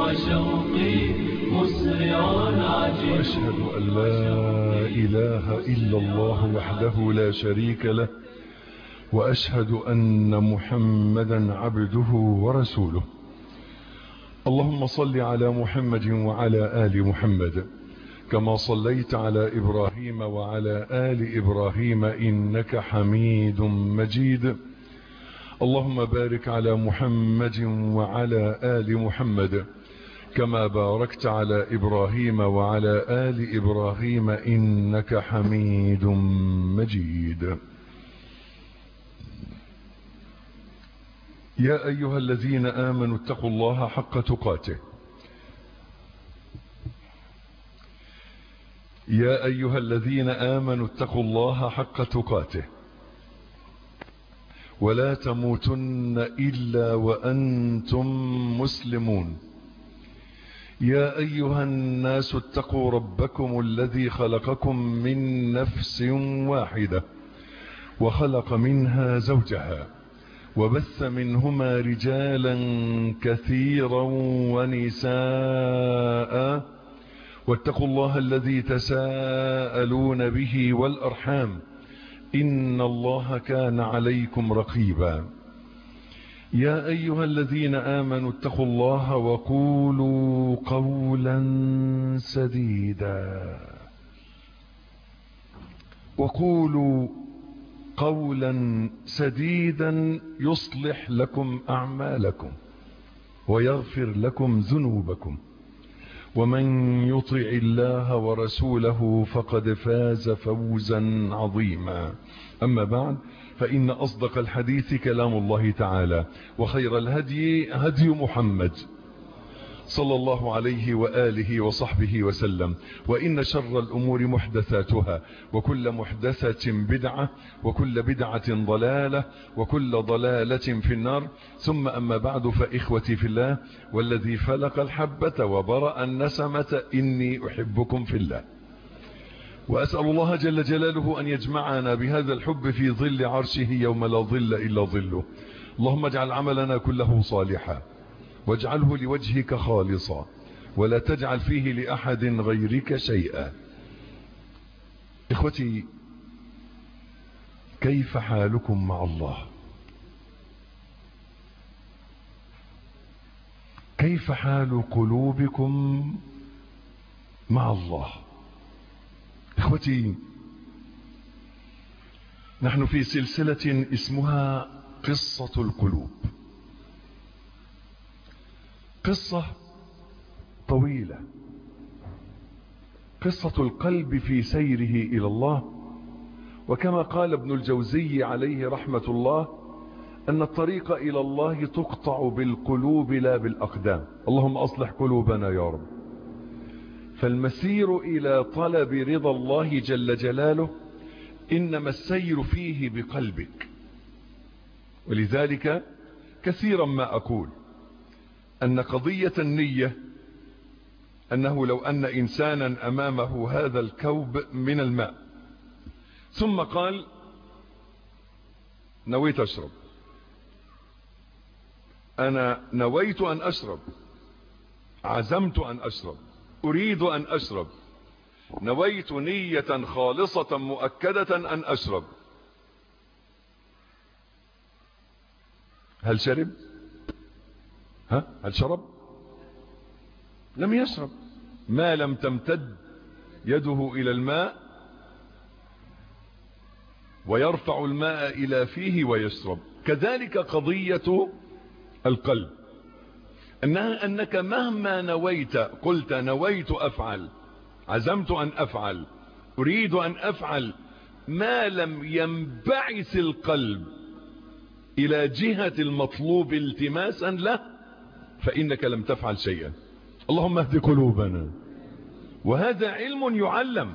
وشوقي مسرع عجيب وأشهد أن لا إله إلا الله وحده لا شريك له وأشهد أن محمدا عبده ورسوله اللهم صل على محمد وعلى آل محمد كما صليت على إبراهيم وعلى آل إبراهيم إنك حميد مجيد اللهم بارك على محمد وعلى آل محمد كما باركت على إبراهيم وعلى آل إبراهيم إنك حميد مجيد يا أيها الذين آمنوا اتقوا الله حق تقاته يا أيها الذين آمنوا اتقوا الله حق تقاته ولا تموتن إلا وأنتم مسلمون يا أيها الناس اتقوا ربكم الذي خلقكم من نفس واحدة وخلق منها زوجها وبث منهما رجالا كثيرا ونساء واتقوا الله الذي تساءلون به والأرحام إن الله كان عليكم رقيبا يا أيها الذين آمنوا اتقوا الله وقولوا قولا سديدا وقولوا قولا سديدا يصلح لكم أعمالكم ويغفر لكم ذنوبكم ومن يطع الله ورسوله فقد فاز فوزا عظيما أما بعد فإن أصدق الحديث كلام الله تعالى وخير الهدي هدي محمد صلى الله عليه وآله وصحبه وسلم وإن شر الأمور محدثاتها وكل محدثة بدعة وكل بدعة ضلالة وكل ضلالة في النار ثم أما بعد فإخوتي في الله والذي فلق الحبة وبرأ النسمة إني أحبكم في الله وأسأل الله جل جلاله أن يجمعنا بهذا الحب في ظل عرشه يوم لا ظل إلا ظله اللهم اجعل عملنا كله صالحا واجعله لوجهك خالصا ولا تجعل فيه لأحد غيرك شيئا إخوتي كيف حالكم مع الله كيف حال قلوبكم مع الله إخوتي نحن في سلسلة اسمها قصة القلوب قصة طويلة قصة القلب في سيره إلى الله وكما قال ابن الجوزي عليه رحمة الله أن الطريق إلى الله تقطع بالقلوب لا بالأقدام اللهم أصلح قلوبنا يا رب فالمسير إلى طلب رضا الله جل جلاله إنما السير فيه بقلبك ولذلك كثيرا ما أقول أن قضية النية أنه لو أن إنسانا أمامه هذا الكوب من الماء ثم قال نويت أشرب أنا نويت أن أشرب عزمت أن أشرب أريد أن أشرب نويت نية خالصة مؤكدة أن أشرب هل شرب ها هل شرب لم يشرب ما لم تمتد يده إلى الماء ويرفع الماء إلى فيه ويشرب كذلك قضية القلب أنها أنك مهما نويت قلت نويت أفعل عزمت أن أفعل أريد أن أفعل ما لم ينبعث القلب إلى جهة المطلوب التماسا له فإنك لم تفعل شيئا اللهم اهد قلوبنا وهذا علم يعلم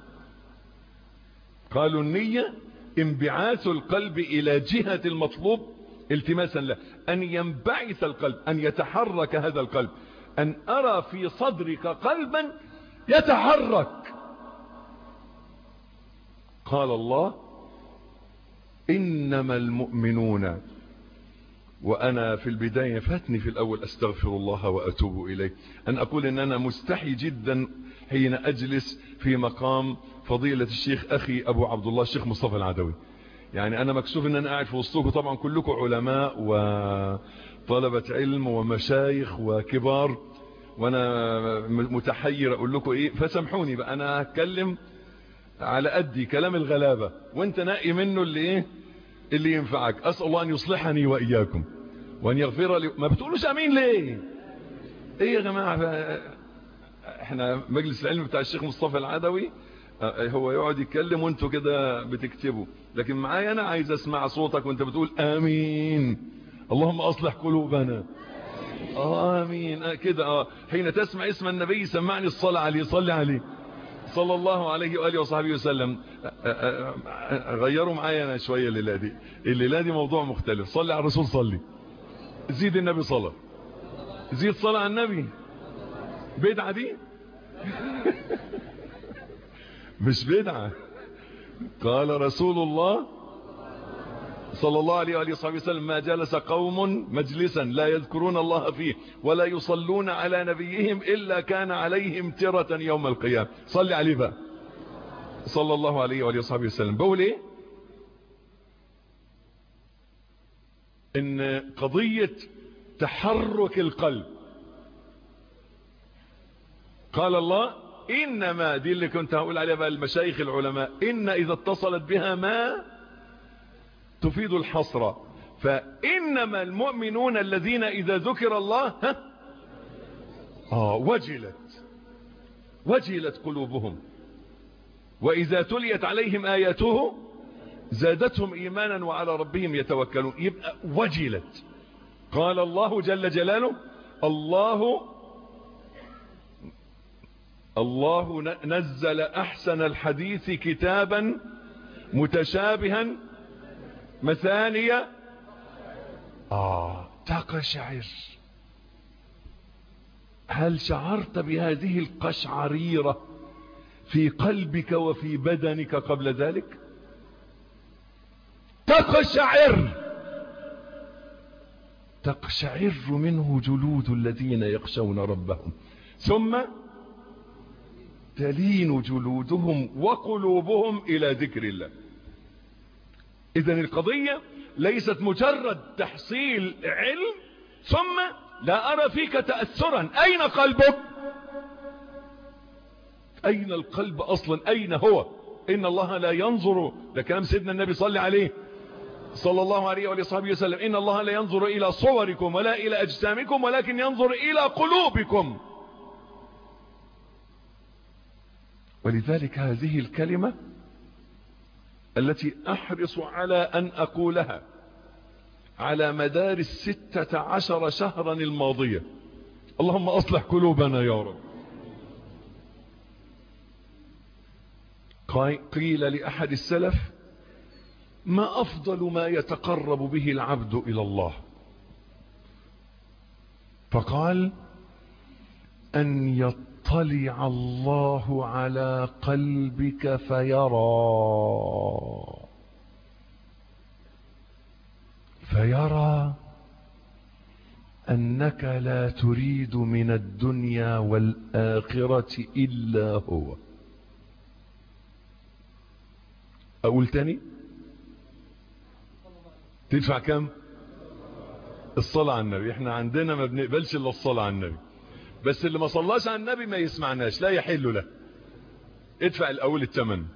قالوا النية انبعاث القلب إلى جهة المطلوب التماسا له أن ينبعث القلب أن يتحرك هذا القلب أن أرى في صدرك قلبا يتحرك قال الله إنما المؤمنون وأنا في البداية فاتني في الأول أستغفر الله وأتوب إليه أن أقول أن أنا مستحي جدا حين أجلس في مقام فضيلة الشيخ أخي أبو عبد الله الشيخ مصطفى العدوي يعني أنا مكسوف أن أنا قاعد في وسطكم طبعا كلكم علماء وطلبة علم ومشايخ وكبار وأنا متحير أقول لكم إيه فسامحوني بقى أنا هتكلم على قدي كلام الغلابة وانت نقي منه اللي ايه اللي ينفعك اسأل الله ان يصلحني واياكم وان يغفر لي ما بتقولوش امين ليه ايه يا جماعة احنا مجلس العلم بتاع الشيخ مصطفى العدوي هو يقعد يتكلم وانتوا كده بتكتبوا لكن معايا انا عايز اسمع صوتك وانت بتقول امين اللهم اصلح قلوبنا امين كده اه حين تسمع اسم النبي سمعني الصلاة عليه صلي عليه صلى الله عليه وآله وصحبه وسلم غيروا معايا أنا شوية الليلة دي الليلة دي موضوع مختلف صلي على الرسول صلي زيد النبي صلاة زيد صلاة على النبي بدعة دي مش بدعة قال رسول الله صلى الله عليه وآله وصحبه وسلم ما جلس قوم مجلسا لا يذكرون الله فيه ولا يصلون على نبيهم إلا كان عليهم ترة يوم القيامة صلي عليه بقى صلى الله عليه وآله وصحبه وسلم بقول ايه ان قضية تحرك القلب قال الله إنما دي اللي كنت هقول عليها بقى المشايخ العلماء إن إذا اتصلت بها ما تفيد الحصر فإنما المؤمنون الذين إذا ذكر الله ها آه وجلت وجلت قلوبهم وإذا تليت عليهم آياته زادتهم إيمانا وعلى ربهم يتوكلون يبقى وجلت قال الله جل جلاله الله الله نزل أحسن الحديث كتابا متشابها مثانية آه تقشعر هل شعرت بهذه القشعريرة في قلبك وفي بدنك قبل ذلك تقشعر تقشعر منه جلود الذين يخشون ربهم ثم تلين جلودهم وقلوبهم إلى ذكر الله إذا القضية ليست مجرد تحصيل علم ثم لا أرى فيك تأثرا أين قلبك أين القلب أصلا أين هو إن الله لا ينظر ده كلام سيدنا النبي صلى عليه صلى الله عليه وآله وصحبه وسلم إن الله لا ينظر إلى صوركم ولا إلى أجسامكم ولكن ينظر إلى قلوبكم ولذلك هذه الكلمة التي أحرص على أن أقولها على مدار الستة عشر شهرا الماضية اللهم أصلح قلوبنا يا رب قيل لأحد السلف ما أفضل ما يتقرب به العبد إلى الله فقال أن يطلع الله على قلبك فيرى فيرى أنك لا تريد من الدنيا والآخرة إلا هو أقول تاني تدفع كم الصلاة على النبي احنا عندنا ما بنقبلش الا الصلاة على النبي بس اللي ما صلاش على النبي ما يسمعناش لا يحل له ادفع الاول الثمن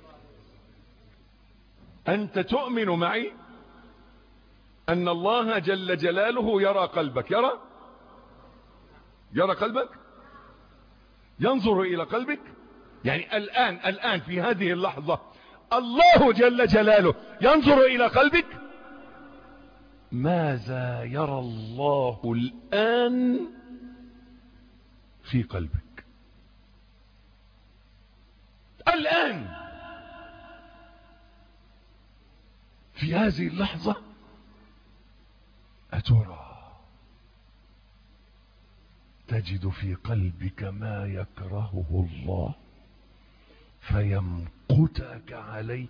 انت تؤمن معي ان الله جل جلاله يرى قلبك يرى يرى قلبك ينظر الى قلبك يعني الان الان في هذه اللحظة الله جل جلاله ينظر الى قلبك ماذا يرى الله الآن في قلبك الآن في هذه اللحظة أترى تجد في قلبك ما يكرهه الله فيمقتك عليه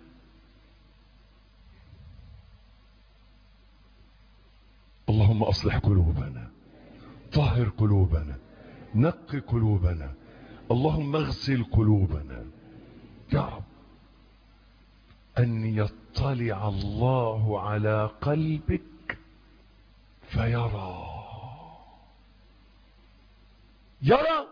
اللهم اصلح قلوبنا طهر قلوبنا نق قلوبنا اللهم اغسل قلوبنا يا رب ان يطلع الله على قلبك فيرى يرى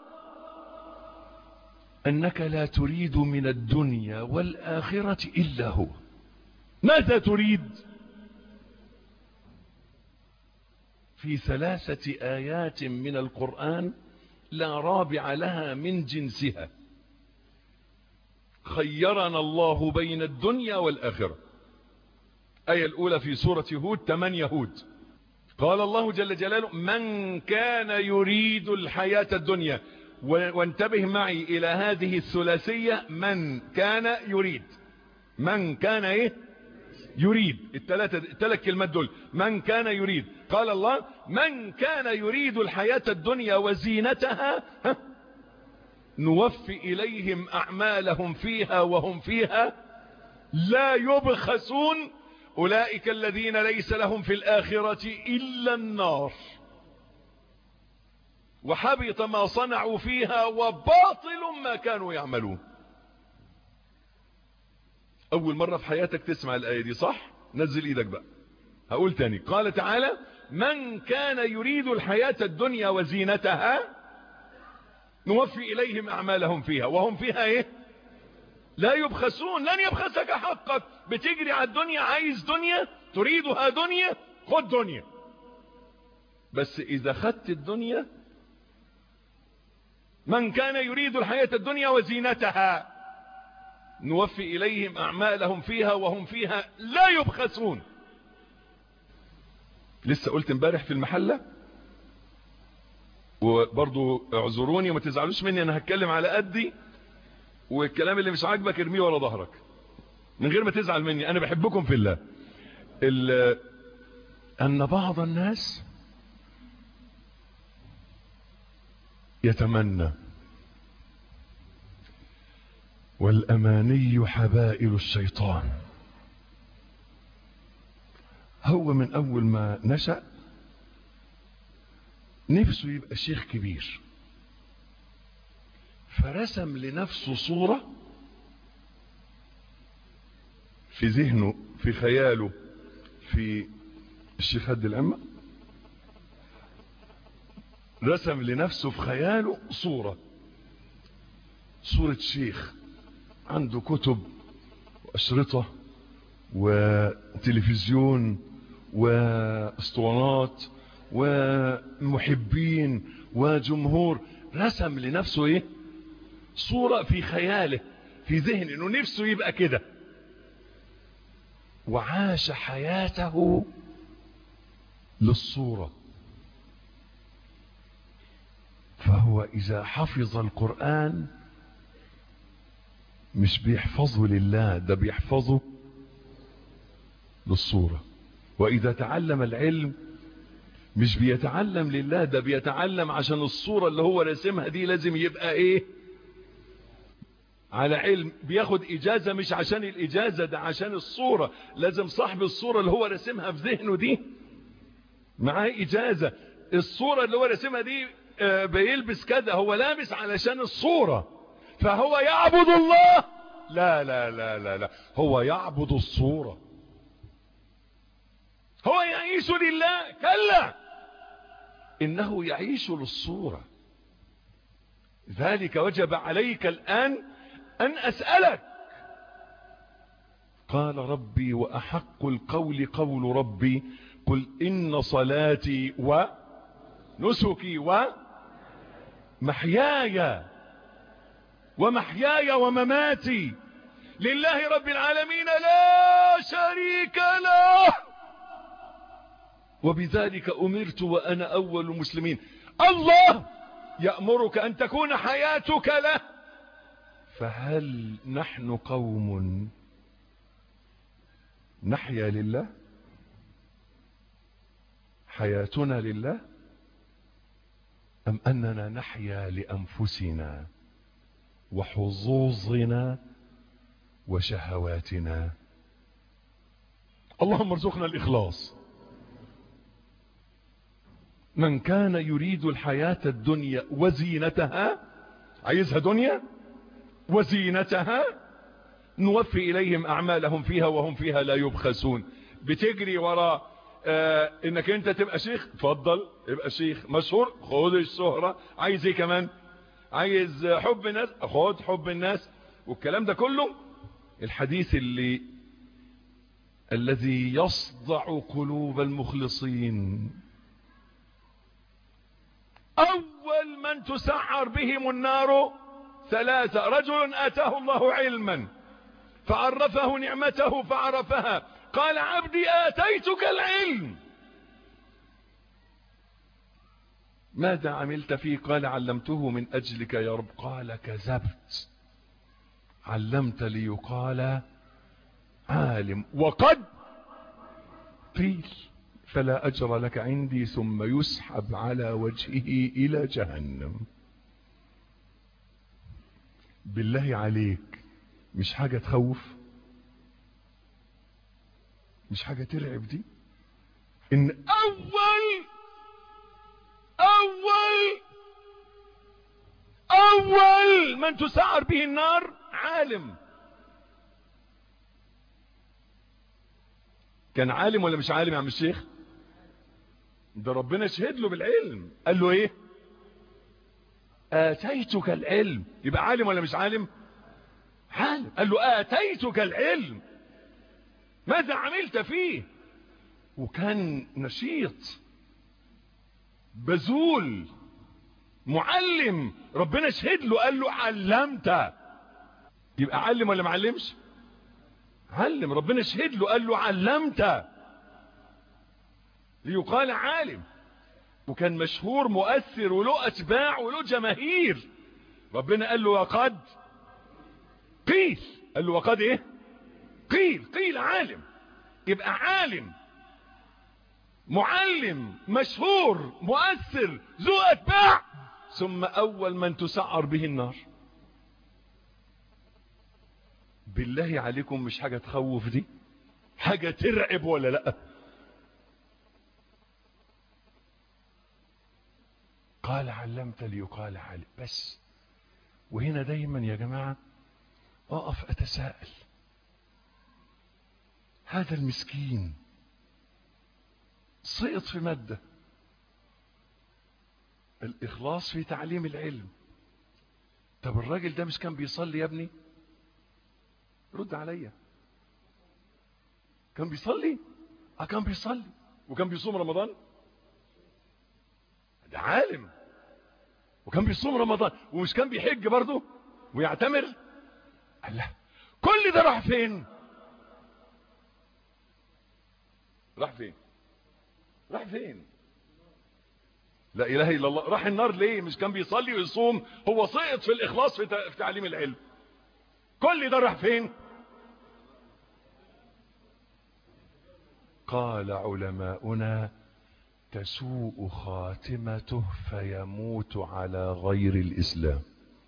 انك لا تريد من الدنيا والاخره الا هو ماذا تريد في ثلاثه ايات من القران لا رابع لها من جنسها خيرنا الله بين الدنيا والآخرة آية الأولى في سورة هود تمن يهود قال الله جل جلاله من كان يريد الحياة الدنيا وانتبه معي إلى هذه الثلاثية من كان يريد من كان إيه يريد الثلاثة الثلاث كلمات دول من كان يريد قال الله من كان يريد الحياة الدنيا وزينتها ها نوفي إليهم أعمالهم فيها وهم فيها لا يبخسون أولئك الذين ليس لهم في الآخرة إلا النار وحبط ما صنعوا فيها وباطل ما كانوا يعملون أول مرة في حياتك تسمع الآية دي صح نزل إيدك بقى هقول تاني قال تعالى من كان يريد الحياة الدنيا وزينتها نوفي إليهم أعمالهم فيها وهم فيها إيه لا يبخسون لن يبخسك حقك بتجري على الدنيا عايز دنيا تريدها دنيا خد دنيا بس إذا خدت الدنيا من كان يريد الحياة الدنيا وزينتها نوفي إليهم أعمالهم فيها وهم فيها لا يبخسون لسه قلت امبارح في المحلة وبرضو اعذروني وما تزعلوش مني انا هتكلم على قدي والكلام اللي مش عاجبك ارميه ورا ظهرك من غير ما تزعل مني انا بحبكم في الله ان بعض الناس يتمنى والاماني حبائل الشيطان هو من اول ما نشأ نفسه يبقى شيخ كبير فرسم لنفسه صورة في ذهنه في خياله في الشيخ هد العمة رسم لنفسه في خياله صورة صورة شيخ عنده كتب وأشرطة وتلفزيون واسطوانات ومحبين وجمهور رسم لنفسه ايه صورة في خياله في ذهنه انه نفسه يبقى كده وعاش حياته للصورة فهو اذا حفظ القرآن مش بيحفظه لله ده بيحفظه للصورة واذا تعلم العلم مش بيتعلم لله ده بيتعلم عشان الصورة اللي هو رسمها دي لازم يبقى ايه على علم بياخد اجازة مش عشان الاجازة ده عشان الصورة لازم صاحب الصورة اللي هو رسمها في ذهنه دي معاه اجازة الصورة اللي هو رسمها دي بيلبس كده هو لابس علشان الصورة فهو يعبد الله لا لا لا لا لا هو يعبد الصورة هو يعيش لله كلا إنه يعيش للصورة ذلك وجب عليك الآن أن أسألك قال ربي وأحق القول قول ربي قل إن صلاتي ونسكي ومحياي ومحياي ومماتي لله رب العالمين لا شريك له وبذلك أمرت وأنا أول المسلمين الله يأمرك أن تكون حياتك له فهل نحن قوم نحيا لله حياتنا لله أم أننا نحيا لأنفسنا وحظوظنا وشهواتنا اللهم ارزقنا الإخلاص من كان يريد الحياة الدنيا وزينتها عايزها دنيا وزينتها نوفي إليهم أعمالهم فيها وهم فيها لا يبخسون بتجري وراء آه انك انت تبقى شيخ اتفضل ابقى شيخ مشهور خد الشهرة عايز ايه كمان عايز حب الناس خد حب الناس والكلام ده كله الحديث اللي الذي يصدع قلوب المخلصين اول من تسعر بهم النار ثلاثة رجل اتاه الله علما فعرفه نعمته فعرفها قال عبدي اتيتك العلم ماذا عملت فيه قال علمته من اجلك يا رب قال كذبت علمت ليقال عالم وقد قيل فلا أجر لك عندي ثم يسحب على وجهه إلى جهنم بالله عليك مش حاجة تخوف مش حاجة ترعب دي إن أول أول أول من تسعر به النار عالم كان عالم ولا مش عالم يا عم الشيخ ده ربنا شهد له بالعلم قال له ايه اتيتك العلم يبقى عالم ولا مش عالم عالم قال له اتيتك العلم ماذا عملت فيه وكان نشيط بذول معلم ربنا شهد له قال له علمت يبقى علم ولا ما علمش علم ربنا شهد له قال له علمت ليقال عالم وكان مشهور مؤثر وله اتباع وله جماهير ربنا قال له وقد قيل قال له وقد ايه قيل قيل عالم يبقى عالم معلم مشهور مؤثر ذو اتباع ثم اول من تسعر به النار بالله عليكم مش حاجة تخوف دي حاجة ترعب ولا لا قال علمت ليقال علم بس وهنا دايما يا جماعة اقف اتساءل هذا المسكين سقط في مادة الاخلاص في تعليم العلم طب الراجل ده مش كان بيصلي يا ابني رد عليا كان بيصلي اه كان بيصلي وكان بيصوم رمضان ده عالم وكان بيصوم رمضان ومش كان بيحج برضه ويعتمر الله كل ده راح فين راح فين راح فين لا اله الا الله راح النار ليه مش كان بيصلي ويصوم هو سقط في الاخلاص في في تعليم العلم كل ده راح فين قال علماؤنا تسوء خاتمته فيموت على غير الاسلام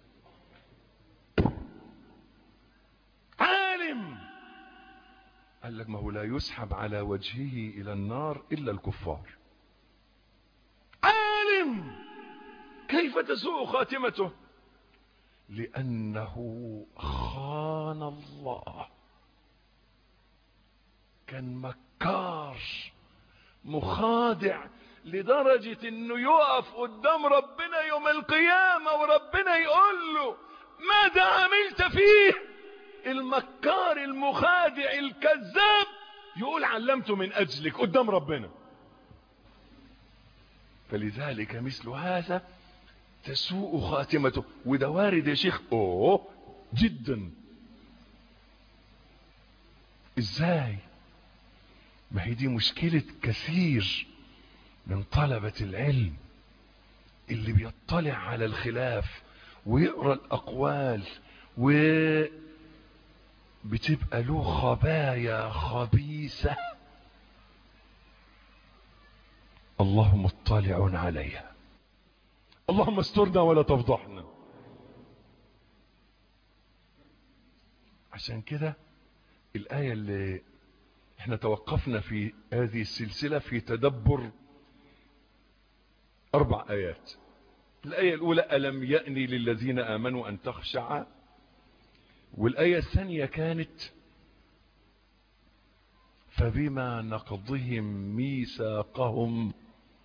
عالم قال لك ما هو لا يسحب على وجهه الى النار الا الكفار عالم كيف تسوء خاتمته لانه خان الله كان مكار مخادع لدرجة انه يقف قدام ربنا يوم القيامة وربنا يقول له ماذا عملت فيه المكار المخادع الكذاب يقول علمته من اجلك قدام ربنا فلذلك مثل هذا تسوء خاتمته وده وارد يا شيخ اوه جدا ازاي ما هي دي مشكلة كثير من طلبة العلم اللي بيطلع على الخلاف ويقرأ الأقوال و بتبقى له خبايا خبيثة اللهم اطلع عليها اللهم استرنا ولا تفضحنا عشان كده الآية اللي احنا توقفنا في هذه السلسلة في تدبر أربع آيات الآية الأولى ألم يأني للذين آمنوا أن تخشع والآية الثانية كانت فبما نقضهم ميثاقهم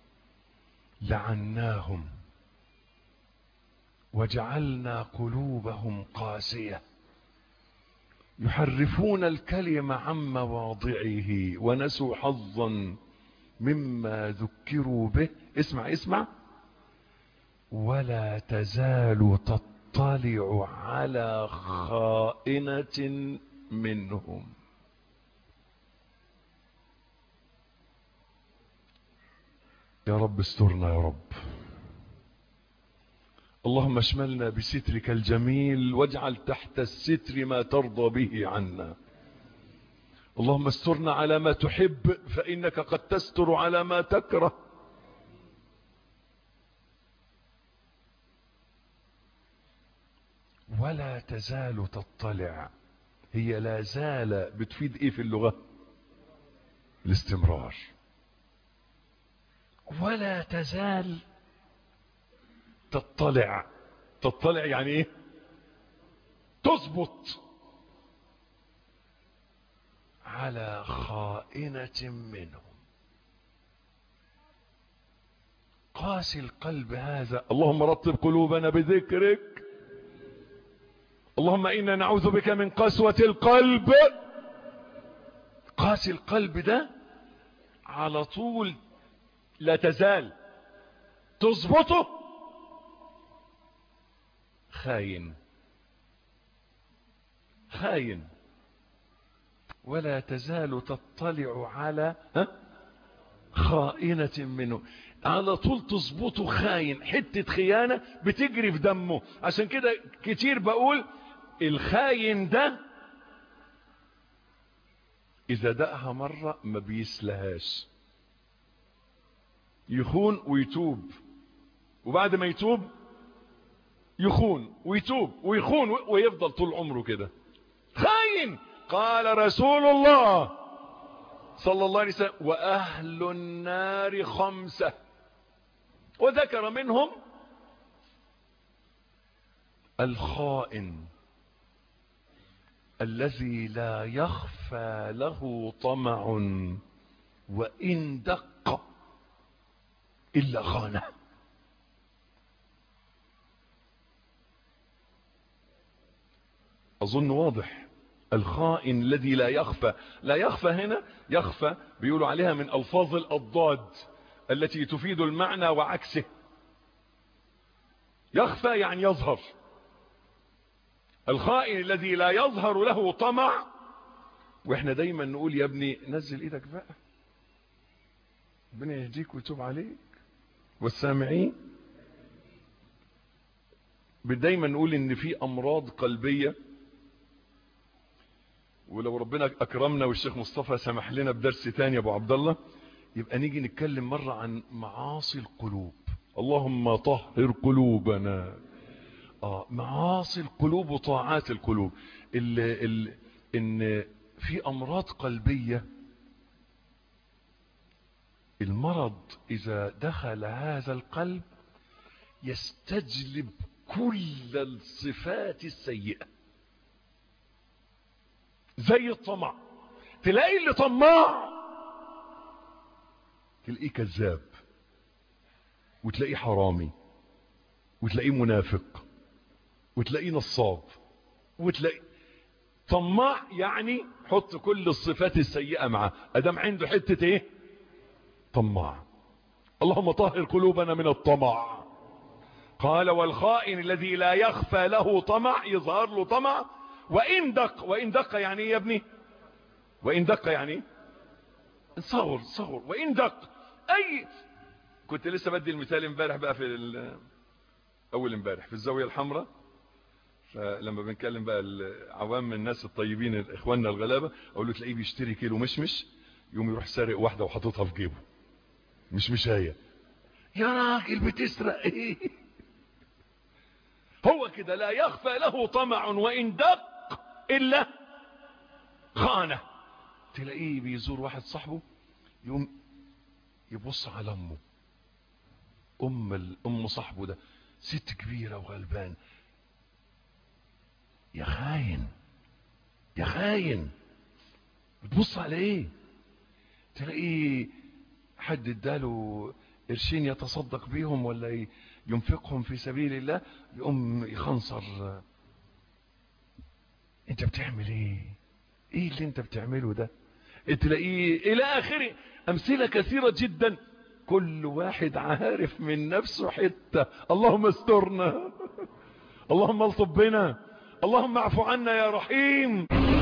لعناهم وجعلنا قلوبهم قاسية يحرفون الكلم عن مواضعه ونسوا حظا مما ذكروا به اسمع اسمع ولا تزال تطلع على خائنة منهم يا رب استرنا يا رب اللهم اشملنا بسترك الجميل واجعل تحت الستر ما ترضى به عنا اللهم استرنا على ما تحب فإنك قد تستر على ما تكره ولا تزال تطلع هي لا زال بتفيد ايه في اللغة الاستمرار ولا تزال تطلع تطلع يعني ايه تظبط على خائنة منهم قاسي القلب هذا اللهم رطب قلوبنا بذكرك اللهم إنا نعوذ بك من قسوة القلب قاسي القلب ده على طول لا تزال تظبطه خاين خاين ولا تزال تطلع على ها خائنة منه على طول تظبطه خاين حتة خيانة بتجري في دمه عشان كده كتير بقول الخاين ده اذا دقها مرة ما بيسلهاش يخون ويتوب وبعد ما يتوب يخون ويتوب ويخون ويفضل طول عمره كده خاين قال رسول الله صلى الله عليه وسلم وأهل النار خمسة وذكر منهم الخائن الذي لا يخفى له طمع وإن دق إلا خانه أظن واضح الخائن الذي لا يخفى لا يخفى هنا يخفى بيقولوا عليها من ألفاظ الأضداد التي تفيد المعنى وعكسه يخفى يعني يظهر الخائن الذي لا يظهر له طمع واحنا دايما نقول يا ابني نزل ايدك بقى ربنا يهديك ويتوب عليك والسامعين دايما نقول ان في امراض قلبيه ولو ربنا اكرمنا والشيخ مصطفى سمح لنا بدرس تاني يا ابو عبد الله يبقى نيجي نتكلم مرة عن معاصي القلوب اللهم طهر قلوبنا آه معاصي القلوب وطاعات القلوب ال ال ان في امراض قلبية المرض اذا دخل هذا القلب يستجلب كل الصفات السيئة زي الطمع تلاقي اللي طماع تلاقيه كذاب وتلاقيه حرامي وتلاقيه منافق وتلاقيه نصاب وتلاقيه طماع يعني حط كل الصفات السيئة معاه ادام عنده حتة ايه طماع اللهم طهر قلوبنا من الطمع قال والخائن الذي لا يخفى له طمع يظهر له طمع وإن دق وإن دق يعني ايه يا ابني وإن دق يعني صور صور وإن دق أي كنت لسه بدي المثال امبارح بقى في أول امبارح في الزاوية الحمراء فلما بنكلم بقى العوام الناس الطيبين اخواننا الغلابة اقول له تلاقيه بيشتري كيلو مشمش يوم يروح سارق واحدة وحاططها في جيبه مش مشاية يا راجل بتسرق ايه هو كده لا يخفى له طمع وإن دق إلا خانة تلاقيه بيزور واحد صاحبه يقوم يبص على أمه ام ال- ام صاحبه ده ست كبيره وغلبان يا خاين يا خاين بتبص على ايه تلاقيه حد اداله قرشين يتصدق بيهم ولا ي- ينفقهم في سبيل الله يقوم يخنصر انت بتعمل ايه ايه اللي انت بتعمله ده تلاقيه الى اخره امثله كثيره جدا كل واحد عارف من نفسه حته اللهم استرنا اللهم الطف بنا اللهم اعف عنا يا رحيم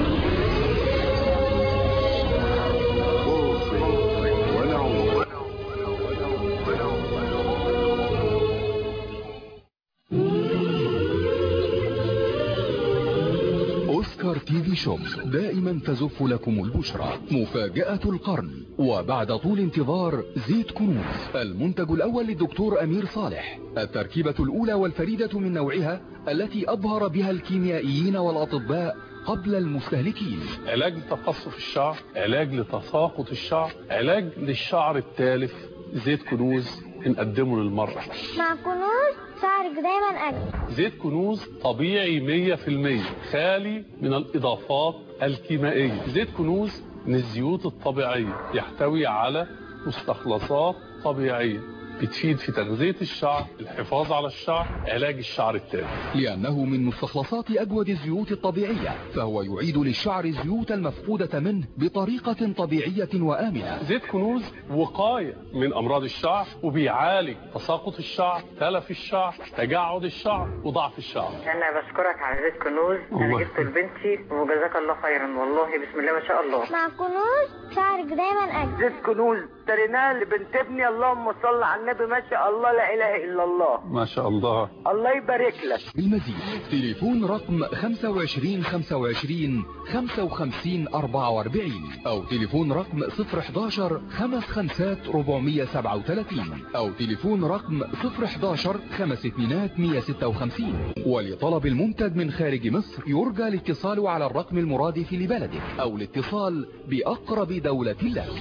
أوسكار تي في شوب دائما تزف لكم البشرى مفاجأة القرن وبعد طول انتظار زيت كنوز المنتج الأول للدكتور أمير صالح التركيبة الأولى والفريدة من نوعها التي أبهر بها الكيميائيين والأطباء قبل المستهلكين علاج لتقصف الشعر علاج لتساقط الشعر علاج للشعر التالف زيت كنوز بنقدمه للمرأة مع كنوز شعرك دايما أجمل زيت كنوز طبيعي 100% خالي من الإضافات الكيميائية زيت كنوز من الزيوت الطبيعية يحتوي على مستخلصات طبيعية بتفيد في تغذية الشعر الحفاظ على الشعر علاج الشعر التالف لأنه من مستخلصات أجود الزيوت الطبيعية فهو يعيد للشعر الزيوت المفقودة منه بطريقة طبيعية وآمنة زيت كنوز وقاية من أمراض الشعر وبيعالج تساقط الشعر تلف الشعر تجعد الشعر وضعف الشعر انا بشكرك على زيت كنوز انا الله جبته لبنتي وجزاك الله خيرا والله بسم الله ما شاء الله مع كنوز شعرك دايما أجمل زيت كنوز اشتريناه لبنت ابني اللهم صل على النبي ما شاء الله لا اله الا الله ما شاء الله الله يبارك لك بالمزيد تليفون رقم 25 25 55 44 أو تليفون رقم 011 55 437 أو تليفون رقم 011 52 156 ولطلب المنتج من خارج مصر يرجى الاتصال على الرقم المرادف لبلدك أو الاتصال بأقرب دولة لك مع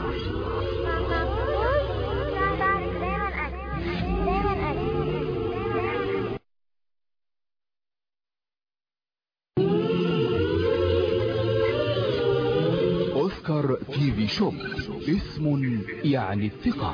كنوز شعرك دايما أجمل دايما أجمل أوسكار تي في شوب اسم يعني الثقة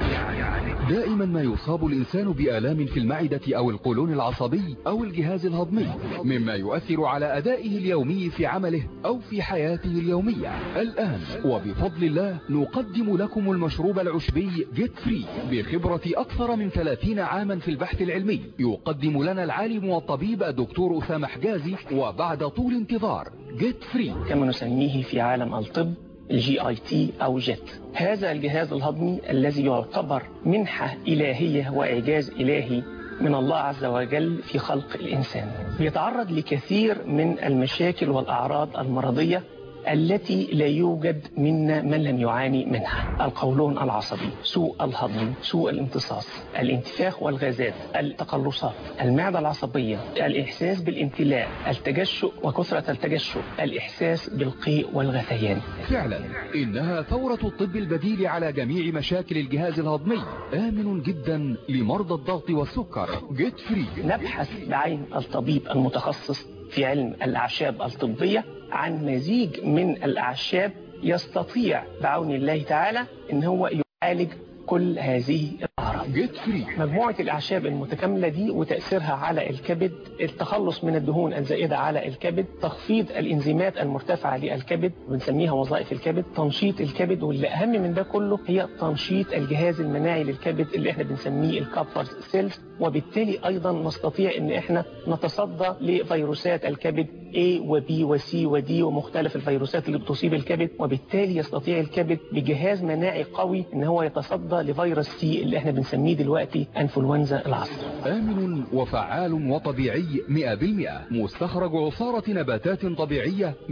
دائما ما يصاب الإنسان بآلام في المعدة أو القولون العصبي أو الجهاز الهضمي مما يؤثر على أدائه اليومي في عمله أو في حياته اليومية الآن وبفضل الله نقدم لكم المشروب العشبي جيت فري بخبرة أكثر من 30 عاما في البحث العلمي يقدم لنا العالم والطبيب الدكتور أسامة حجازي وبعد طول انتظار جيت فري كما نسميه في عالم الطب الجي اي تي او جيت هذا الجهاز الهضمي الذي يعتبر منحة إلهية وإعجاز إلهي من الله عز وجل في خلق الإنسان بيتعرض لكثير من المشاكل والأعراض المرضية التي لا يوجد منا من لم يعاني منها القولون العصبي سوء الهضم سوء الامتصاص الانتفاخ والغازات التقلصات المعدة العصبية الإحساس بالامتلاء التجشؤ وكثرة التجشؤ الإحساس بالقيء والغثيان فعلا إنها ثورة الطب البديل على جميع مشاكل الجهاز الهضمي آمن جدا لمرضى الضغط والسكر جيت فري نبحث بعين الطبيب المتخصص في علم الأعشاب الطبية عن مزيج من الأعشاب يستطيع بعون الله تعالى ان هو يعالج كل هذه الأعراض جيت فري مجموعة الأعشاب المتكاملة دي وتأثيرها على الكبد التخلص من الدهون الزائدة على الكبد تخفيض الإنزيمات المرتفعة للكبد بنسميها وظائف الكبد تنشيط الكبد واللي أهم من ده كله هي تنشيط الجهاز المناعي للكبد اللي احنا بنسميه الكابفرز سيلز وبالتالي أيضا نستطيع ان احنا نتصدى لفيروسات الكبد A و B و C و D ومختلف الفيروسات اللي بتصيب الكبد وبالتالي يستطيع الكبد بجهاز مناعي قوي ان هو يتصدى لفيروس سي اللي احنا بنسميه دلوقتي انفلونزا العصر آمن وفعال وطبيعي 100% مستخرج عصارة نباتات طبيعية 100%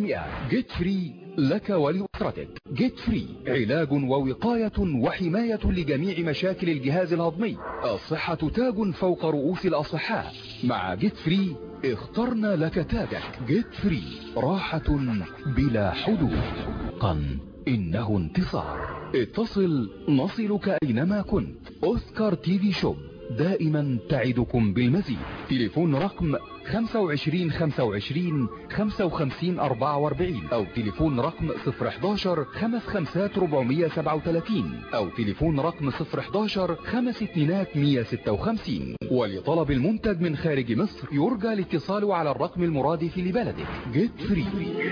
جيت فري لك ولأسرتك جيت فري علاج ووقاية وحماية لجميع مشاكل الجهاز الهضمي الصحة تاج فوق رؤوس الأصحاء مع جيت فري اخترنا لك تاجك جيت فري راحة بلا حدود قن إنه انتصار اتصل نصلك أينما كنت أوسكار تي في شوب دائما تعدكم بالمزيد تليفون رقم 25 25 55 44 أو تليفون رقم 011 55 437 أو تليفون رقم 011 5 اتنينات 156 ولطلب المنتج من خارج مصر يرجى الاتصال على الرقم المرادف لبلدك جيت فري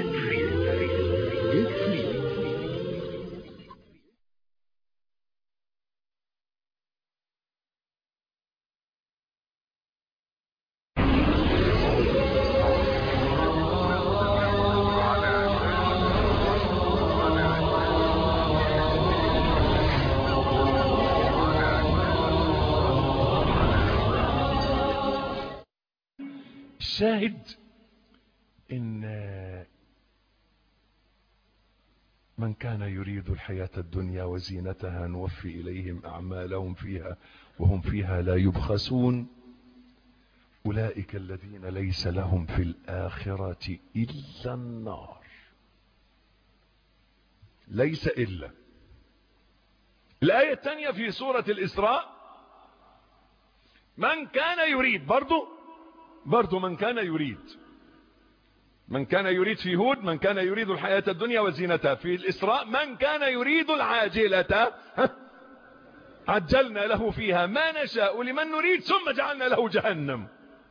جيت فري الشاهد ان من كان يريد الحياة الدنيا وزينتها نوفي إليهم أعمالهم فيها وهم فيها لا يبخسون أولئك الذين ليس لهم في الآخرة إلا النار ليس إلا الآية الثانية في سورة الإسراء من كان يريد برضو برضو من كان يريد من كان يريد في هود من كان يريد الحياة الدنيا وزينتها في الإسراء من كان يريد العاجلة عجلنا له فيها ما نشاء لمن نريد ثم جعلنا له جهنم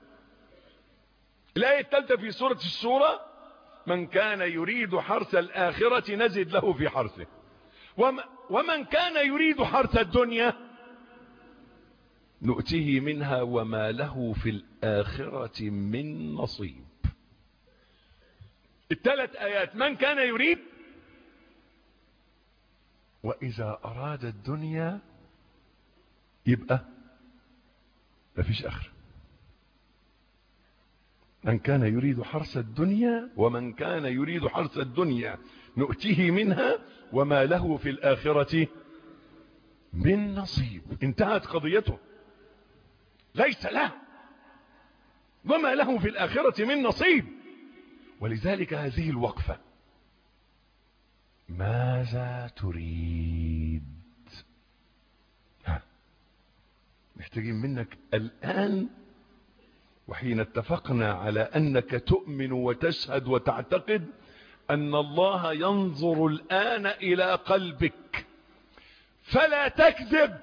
الآية الثالثة في سورة الشورى من كان يريد حرث الآخرة نزد له في حرثه ومن كان يريد حرث الدنيا نؤتيه منها وما له في الآخرة من نصيب الثلاث آيات من كان يريد وإذا أراد الدنيا يبقى مفيش آخر من كان يريد حرث الدنيا ومن كان يريد حرث الدنيا نؤتيه منها وما له في الآخرة من نصيب انتهت قضيته ليس له وما له في الآخرة من نصيب ولذلك هذه الوقفة ماذا تريد ها. محتاجين منك الآن وحين اتفقنا على أنك تؤمن وتشهد وتعتقد أن الله ينظر الآن إلى قلبك فلا تكذب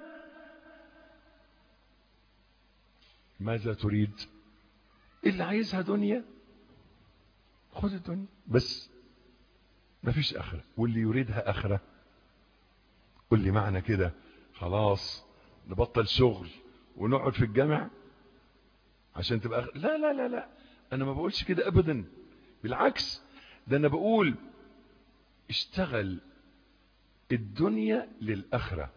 ماذا تريد اللي عايزها دنيا خذ الدنيا بس مفيش اخره واللي يريدها اخره قول لي معنى كده خلاص نبطل شغل ونقعد في الجامع عشان تبقى أخرة. لا لا لا لا انا ما بقولش كده ابدا بالعكس ده انا بقول اشتغل الدنيا للاخره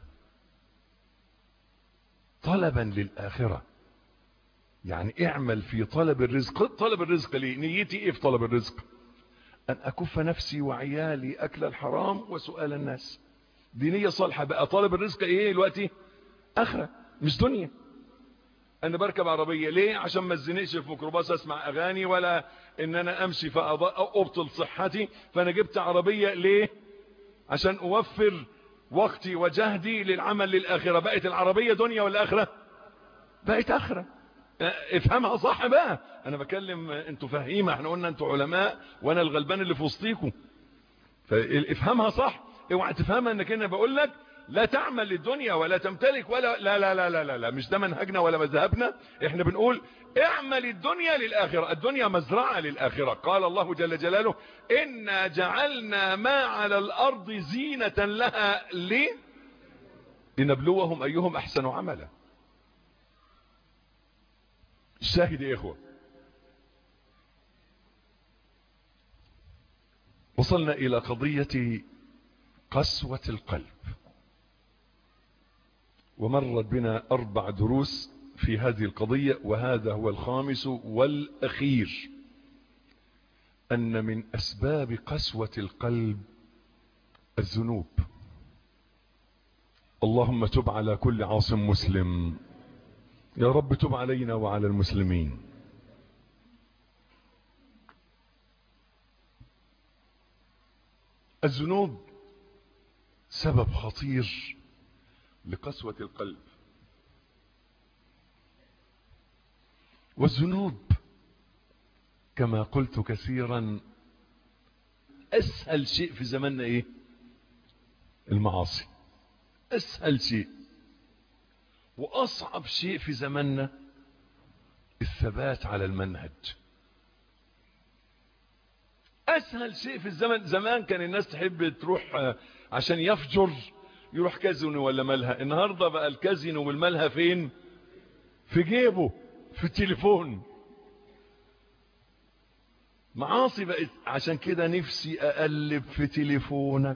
طلبا للاخره يعني اعمل في طلب الرزق طلب الرزق ليه نيتي ايه في طلب الرزق ان اكف نفسي وعيالي اكل الحرام وسؤال الناس دي نية صالحة بقى طالب الرزق ايه دلوقتي اخرة مش دنيا انا بركب عربية ليه عشان ما اتزنقش في ميكروباص اسمع اغاني ولا ان انا امشي فابطل صحتي فانا جبت عربية ليه عشان اوفر وقتي وجهدي للعمل للاخرة بقت العربية دنيا ولا اخرة بقت اخره افهمها صح بقى انا بكلم انتوا فهيمة احنا قلنا انتوا علماء وانا الغلبان اللي في وسطيكم فافهمها صح اوعى تفهمها انك انا بقول لك لا تعمل للدنيا ولا تمتلك ولا لا لا لا لا لا, لا مش ده منهجنا ولا مذهبنا احنا بنقول اعمل الدنيا للآخرة الدنيا مزرعة للآخرة قال الله جل جلاله إنا جعلنا ما على الأرض زينة لها ليه لنبلوهم أيهم أحسن عملا الشاهد يا إخوة وصلنا إلى قضية قسوة القلب ومرت بنا أربع دروس في هذه القضية وهذا هو الخامس والأخير أن من أسباب قسوة القلب الذنوب اللهم تب على كل عاصم مسلم يا رب تب علينا وعلى المسلمين الذنوب سبب خطير لقسوة القلب والذنوب كما قلت كثيرا اسهل شيء في زماننا ايه المعاصي اسهل شيء واصعب شيء في زماننا الثبات على المنهج اسهل شيء في الزمن زمان كان الناس تحب تروح آه، عشان يفجر يروح كازينو ولا ملهى النهارده بقى الكازينو والملهى فين في جيبه في التليفون معاصي بقت عشان كده نفسي اقلب في تليفونك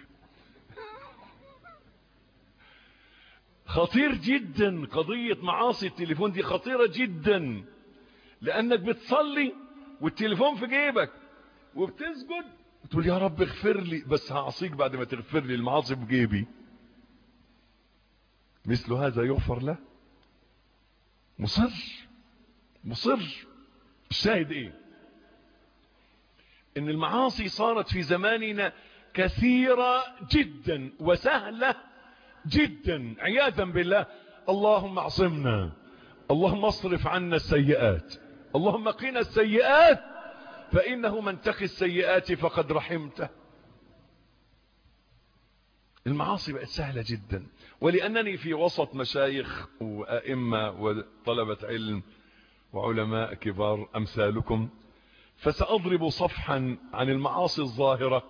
خطير جدا قضية معاصي التليفون دي خطيرة جدا لانك بتصلي والتليفون في جيبك وبتسجد تقول يا رب اغفر لي بس هعصيك بعد ما تغفر لي المعاصي بجيبي مثل هذا يغفر له مصر مصر الشاهد ايه ان المعاصي صارت في زماننا كثيرة جدا وسهلة جدا عياذا بالله اللهم اعصمنا اللهم اصرف عنا السيئات اللهم قنا السيئات فانه من تقي السيئات فقد رحمته المعاصي بقت سهلة جدا ولأنني في وسط مشايخ وأئمة وطلبة علم وعلماء كبار أمثالكم فسأضرب صفحا عن المعاصي الظاهرة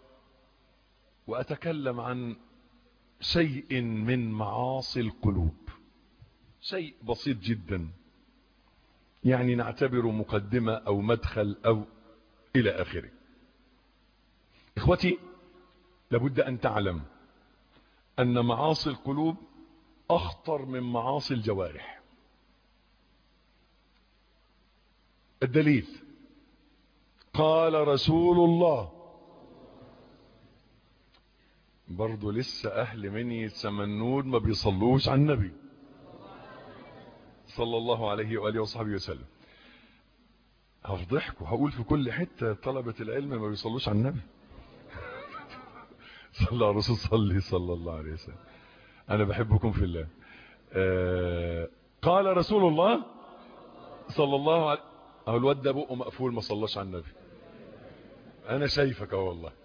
وأتكلم عن شيء من معاصي القلوب شيء بسيط جدا يعني نعتبره مقدمة أو مدخل أو إلى آخره إخوتي لابد أن تعلم أن معاصي القلوب أخطر من معاصي الجوارح الدليل قال رسول الله برضو لسه أهل مني السمنود ما بيصلوش على النبي صلى الله عليه وآله وصحبه وسلم هفضحكوا هقول في كل حتة طلبة العلم ما بيصلوش على النبي صلى على الرسول صلي صلى الله عليه وسلم أنا بحبكم في الله آه قال رسول الله صلى الله عليه أهو الواد ده بقه مقفول ما صلاش على النبي أنا شايفك أهو والله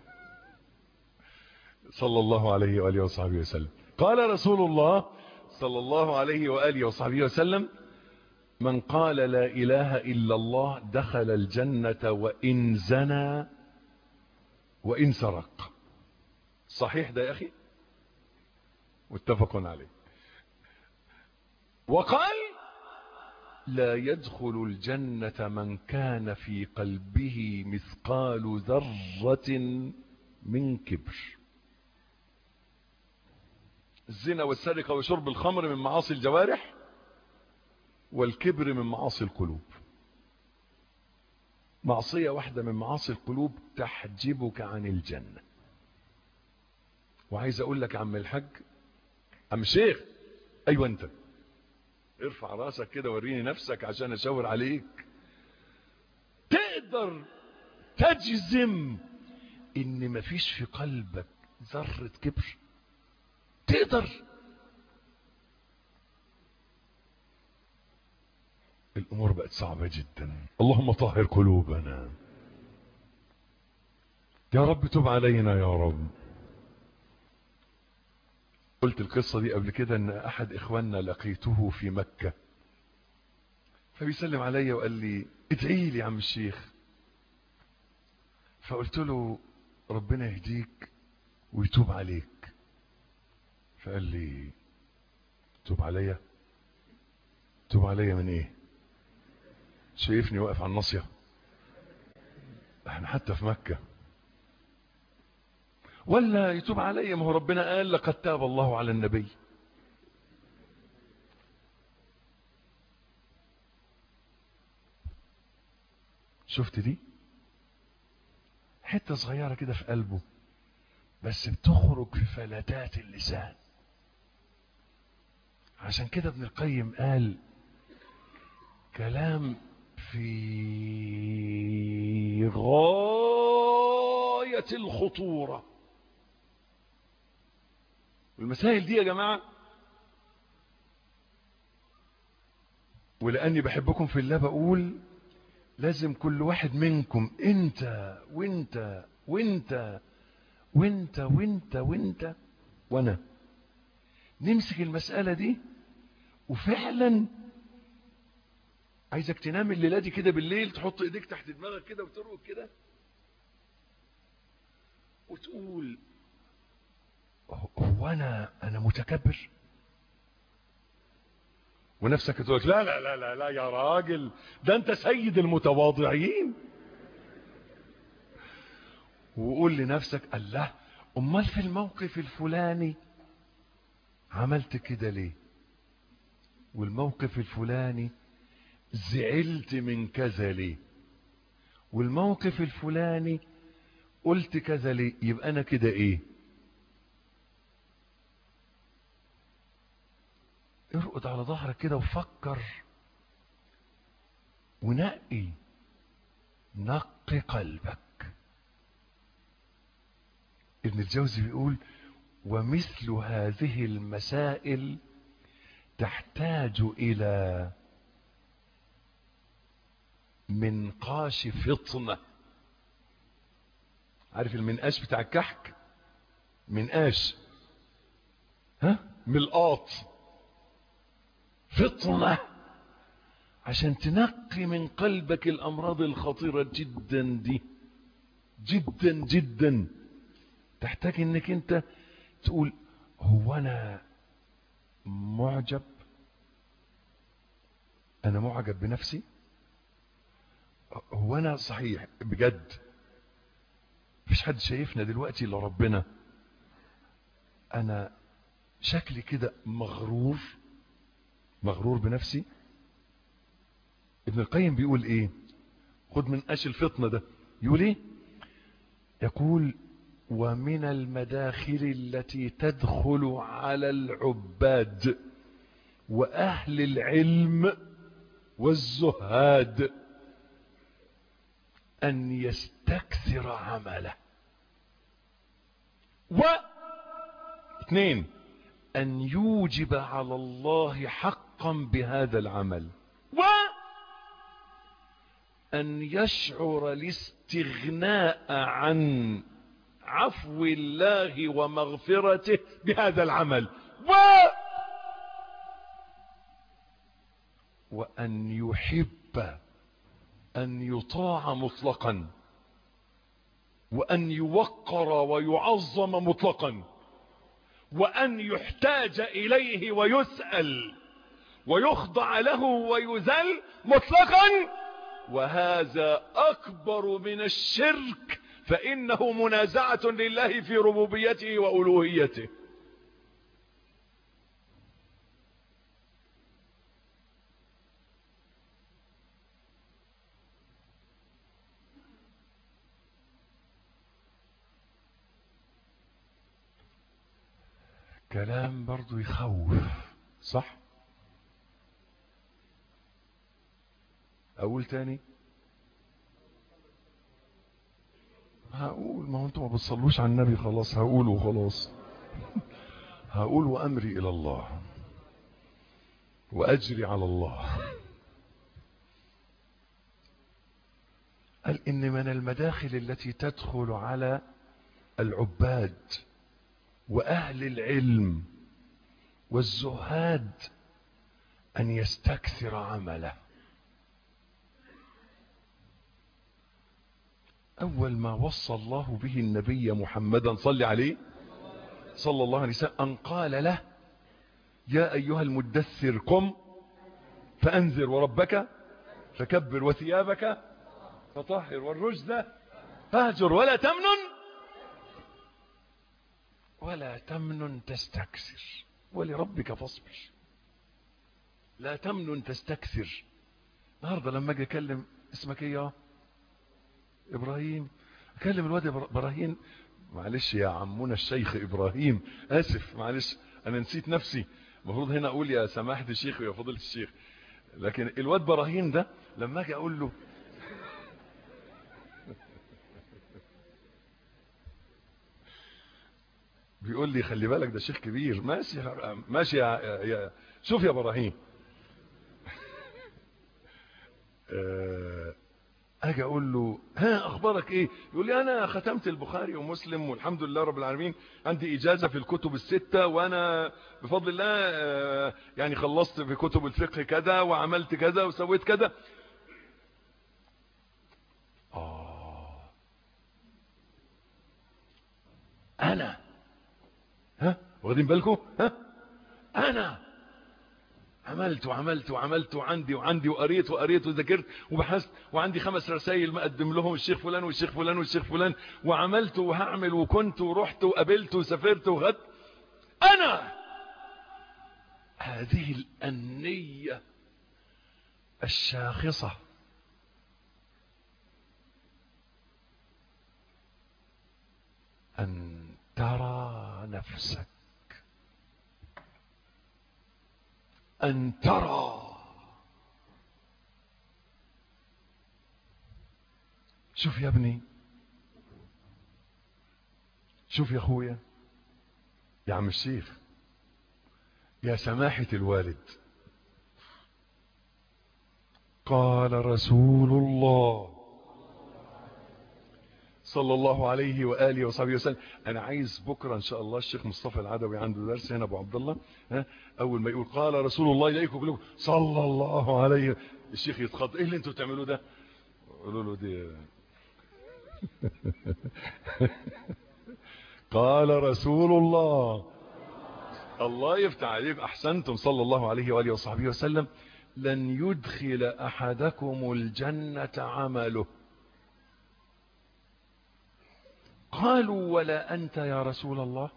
صلى الله عليه وآله وصحبه وسلم قال رسول الله صلى الله عليه وآله وصحبه وسلم من قال لا إله إلا الله دخل الجنة وإن زنى وإن سرق صحيح ده يا أخي متفق عليه وقال لا يدخل الجنة من كان في قلبه مثقال ذرة من كبر الزنا والسرقة وشرب الخمر من معاصي الجوارح والكبر من معاصي القلوب معصية واحدة من معاصي القلوب تحجبك عن الجنة وعايز اقول لك عم الحاج عم شيخ ايوه انت ارفع راسك كده وريني نفسك عشان اشاور عليك تقدر تجزم ان مفيش في قلبك ذرة كبر تقدر الامور بقت صعبة جدا اللهم طهر قلوبنا يا رب تب علينا يا رب قلت القصة دي قبل كده ان احد اخواننا لقيته في مكة فبيسلم عليا وقال لي ادعي لي يا عم الشيخ فقلت له ربنا يهديك ويتوب عليك فقال لي توب عليا توب عليا من ايه شايفني واقف على الناصية احنا حتى في مكة ولا يتوب علي ما هو ربنا قال لقد تاب الله على النبي شفت دي حتة صغيرة كده في قلبه بس بتخرج في فلتات اللسان عشان كده ابن القيم قال كلام في غاية الخطورة والمسائل دي يا جماعة ولأني بحبكم في الله بقول لازم كل واحد منكم انت وانت وانت وانت وانت وانت وانا نمسك المسألة دي وفعلا عايزك تنام الليلة دي كده بالليل تحط ايديك تحت دماغك كده وترقد كده وتقول هو انا انا متكبر ونفسك تقول لك لا لا لا لا لا يا راجل ده انت سيد المتواضعين وقول لنفسك الله امال في الموقف الفلاني عملت كده ليه والموقف الفلاني زعلت من كذا ليه والموقف الفلاني قلت كذا ليه يبقى انا كده ايه ارقد على ظهرك كده وفكر ونقي نقي قلبك ابن الجوزي بيقول ومثل هذه المسائل تحتاج الى منقاش فطنة عارف المنقاش بتاع الكحك منقاش ها ملقاط فطنة عشان تنقي من قلبك الأمراض الخطيرة جدا دي جدا جدا تحتاج انك انت تقول هو انا معجب انا معجب بنفسي هو انا صحيح بجد مفيش حد شايفنا دلوقتي الا ربنا انا شكلي كده مغرور مغرور بنفسي ابن القيم بيقول ايه خد من قش الفطنة ده يقول ايه يقول ومن المداخل التي تدخل على العباد واهل العلم والزهاد ان يستكثر عمله و اثنين ان يوجب على الله حقا بهذا العمل و ان يشعر الاستغناء عن عفو الله ومغفرته بهذا العمل و وان يحب ان يطاع مطلقا وان يوقر ويعظم مطلقا وان يحتاج اليه ويسال ويخضع له ويذل مطلقا وهذا اكبر من الشرك فانه منازعه لله في ربوبيته والوهيته كلام برضو يخوف صح اقول تاني هقول ما هو انتوا ما بتصلوش على النبي خلاص هقول وخلاص هقول وامري الى الله واجري على الله قال ان من المداخل التي تدخل على العباد واهل العلم والزهاد ان يستكثر عمله اول ما وصى الله به النبي محمدا صلى عليه صلى الله عليه وسلم ان قال له يا ايها المدثر قم فانذر وربك فكبر وثيابك فطهر والرجز فاهجر ولا تمنن ولا تمنن تستكثر ولربك فاصبر لا تمنن تستكثر النهارده لما اجي اكلم اسمك ايه يا ابراهيم اكلم الواد ابراهيم معلش يا عمونا الشيخ ابراهيم اسف معلش انا نسيت نفسي المفروض هنا اقول يا سماحه الشيخ ويا فضيله الشيخ لكن الواد ابراهيم ده لما اجي اقول له بيقول لي خلي بالك ده شيخ كبير ماشي ماشي يا, يا شوف يا ابراهيم آه، اجي اقول له ها اخبارك ايه يقول لي انا ختمت البخاري ومسلم والحمد لله رب العالمين عندي اجازه في الكتب السته وانا بفضل الله آه، يعني خلصت في كتب الفقه كذا وعملت كذا وسويت كذا اه انا ها واخدين بالكم ها انا عملت وعملت وعملت وعندي وعندي وقريت وقريت وذاكرت وبحثت وعندي خمس رسائل مقدم لهم الشيخ فلان والشيخ فلان والشيخ فلان وعملت وهعمل وكنت ورحت وقابلت وسافرت وغدت انا هذه الأنية الشاخصة أن ترى نفسك أن ترى شوف يا ابني شوف يا اخويا يا عم الشيخ يا سماحة الوالد قال رسول الله صلى الله عليه وآله وصحبه وسلم أنا عايز بكرة إن شاء الله الشيخ مصطفى العدوي عنده درس هنا أبو عبد الله ها أول ما يقول قال رسول الله إليكم كلكم صلى الله عليه الشيخ يتخض إيه اللي أنتوا بتعملوه ده قولوا له دي قال رسول الله الله يفتح عليكم أحسنتم صلى الله عليه وآله وصحبه وسلم لن يدخل أحدكم الجنة عمله قالوا ولا أنت يا رسول الله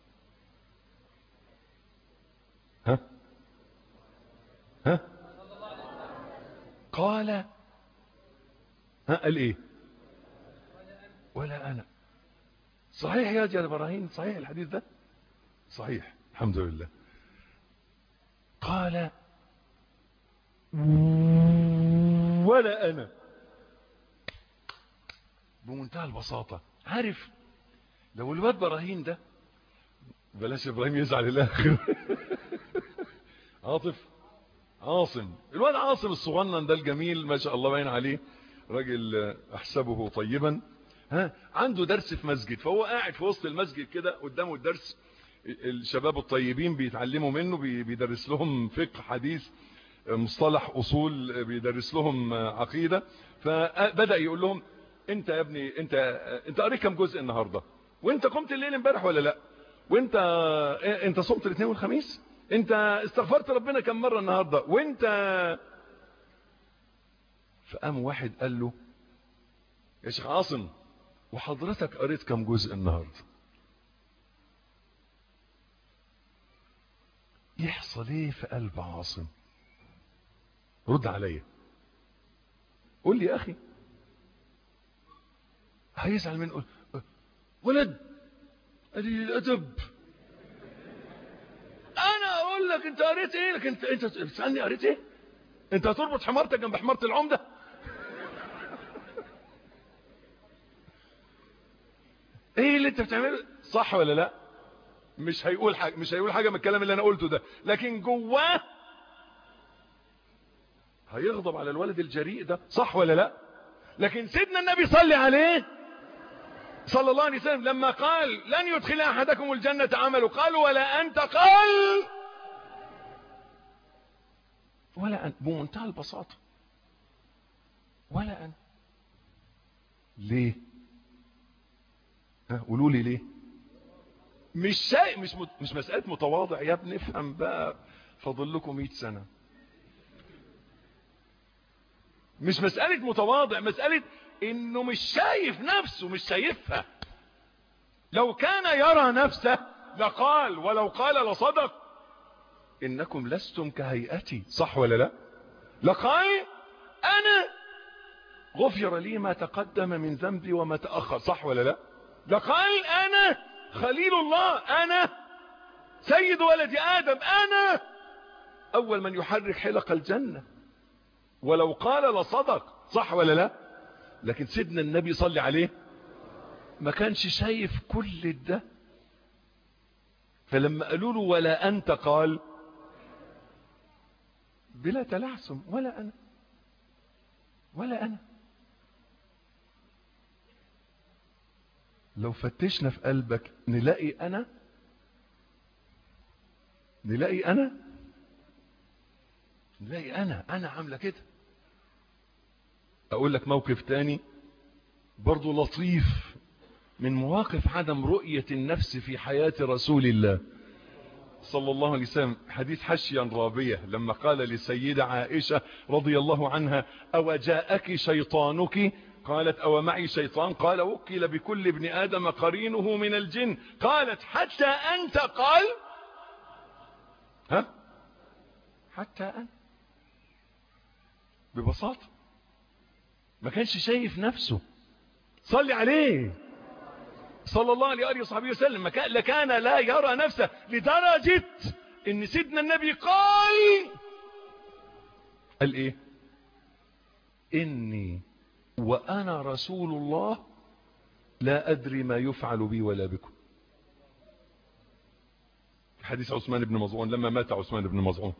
ها ها قال ها قال ايه ولا أنا صحيح يا جل إبراهيم صحيح الحديث ده صحيح الحمد لله قال ولا أنا بمنتهى البساطة عارف لو الواد إبراهيم ده بلاش إبراهيم يزعل الآخر عاطف عاصم الواد عاصم الصغنن ده الجميل ما شاء الله باين عليه راجل أحسبه طيبا ها عنده درس في مسجد فهو قاعد في وسط المسجد كده قدامه الدرس الشباب الطيبين بيتعلموا منه بيدرس لهم فقه حديث مصطلح أصول بيدرس لهم عقيدة فبدأ يقول لهم انت يا ابني انت انت قريت كم جزء النهارده وانت قمت الليل امبارح ولا لا وانت انت صمت الاثنين والخميس انت استغفرت ربنا كم مره النهارده وانت فقام واحد قال له يا شيخ عاصم وحضرتك قريت كم جزء النهارده يحصل ايه في قلب عاصم رد عليا قول لي يا اخي هيزعل من ولد قليل الادب انا اقول لك انت قريت ايه لك انت انت بتسالني قريت ايه انت هتربط حمارتك جنب حماره العمده ايه اللي انت بتعمله صح ولا لا مش هيقول حاجه مش هيقول حاجه من الكلام اللي انا قلته ده لكن جواه هيغضب على الولد الجريء ده صح ولا لا لكن سيدنا النبي صلى عليه صلى الله عليه وسلم لما قال لن يدخل احدكم الجنة عمله قال ولا انت قال ولا انت بمنتهى البساطة ولا انا ليه ها قولوا لي ليه مش شيء مش مت... مش مسألة متواضع يا ابني افهم بقى فاضل لكم 100 سنة مش مسألة متواضع مسألة انه مش شايف نفسه مش شايفها لو كان يرى نفسه لقال ولو قال لصدق انكم لستم كهيئتي صح ولا لا لقال انا غفر لي ما تقدم من ذنبي وما تأخر صح ولا لا لقال انا خليل الله انا سيد ولد ادم انا اول من يحرك حلق الجنة ولو قال لصدق صح ولا لا لكن سيدنا النبي صلى عليه ما كانش شايف كل ده فلما قالوا له ولا أنت قال بلا تلعثم ولا أنا ولا أنا لو فتشنا في قلبك نلاقي أنا نلاقي أنا نلاقي أنا أنا عاملة كده أقول لك موقف تاني برضو لطيف من مواقف عدم رؤية النفس في حياة رسول الله صلى الله عليه وسلم حديث حشيا رابية لما قال للسيدة عائشة رضي الله عنها أو جاءك شيطانك قالت أو معي شيطان قال وكل بكل ابن آدم قرينه من الجن قالت حتى أنت قال ها حتى أنت ببساطة ما كانش شايف نفسه صلي عليه صلى الله عليه وصحبه وسلم لكان لا يرى نفسه لدرجة ان سيدنا النبي قال قال ايه اني وانا رسول الله لا ادري ما يفعل بي ولا بكم حديث عثمان بن مظعون لما مات عثمان بن مظعون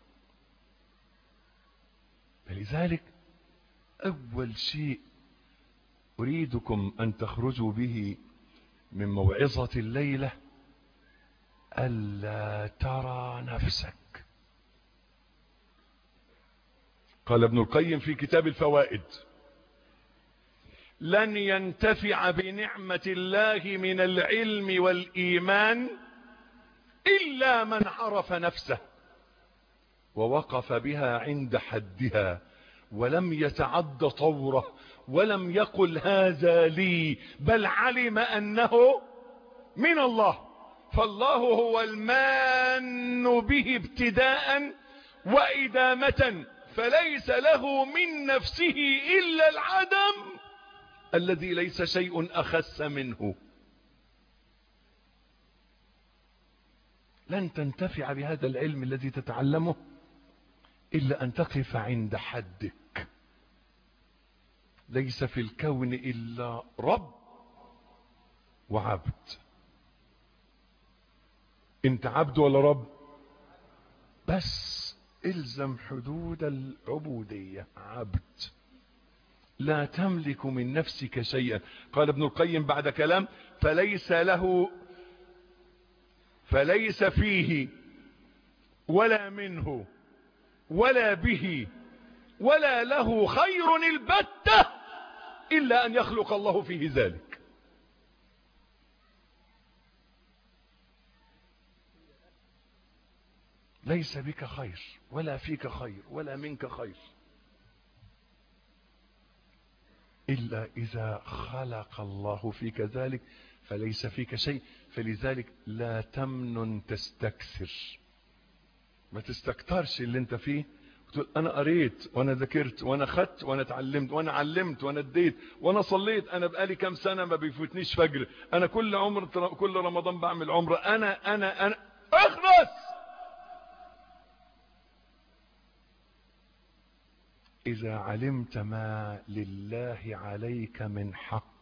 فلذلك اول شيء اريدكم ان تخرجوا به من موعظة الليلة ألا ترى نفسك قال ابن القيم في كتاب الفوائد لن ينتفع بنعمة الله من العلم والإيمان إلا من عرف نفسه ووقف بها عند حدها ولم يتعد طوره ولم يقل هذا لي بل علم أنه من الله فالله هو المان به ابتداء وإدامة فليس له من نفسه إلا العدم الذي ليس شيء أخس منه لن تنتفع بهذا العلم الذي تتعلمه إلا أن تقف عند حدك ليس في الكون إلا رب وعبد انت عبد ولا رب بس الزم حدود العبودية عبد لا تملك من نفسك شيئا قال ابن القيم بعد كلام فليس له فليس فيه ولا منه ولا به ولا له خير البتة إلا أن يخلق الله فيه ذلك ليس بك خير ولا فيك خير ولا منك خير إلا إذا خلق الله فيك ذلك فليس فيك شيء فلذلك لا تمنن تستكثر ما تستكترش اللي انت فيه تقول انا قريت وانا ذاكرت وانا خدت وانا اتعلمت وانا علمت وانا اديت وانا صليت انا بقالي كام سنه ما بيفوتنيش فجر انا كل عمر كل رمضان بعمل عمره انا انا انا اخلص اذا علمت ما لله عليك من حق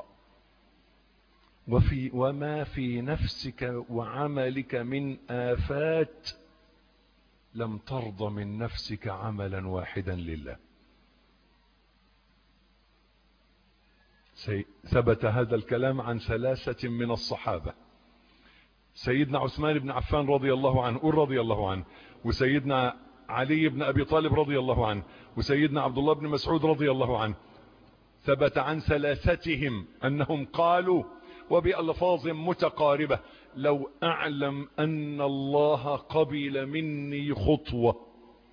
وفي وما في نفسك وعملك من آفات لم ترضى من نفسك عملا واحدا لله ثبت هذا الكلام عن ثلاثة من الصحابة سيدنا عثمان بن عفان رضي الله عنه قل رضي الله عنه وسيدنا علي بن أبي طالب رضي الله عنه وسيدنا عبد الله بن مسعود رضي الله عنه ثبت عن ثلاثتهم أنهم قالوا وبألفاظ متقاربة لو أعلم أن الله قبل مني خطوة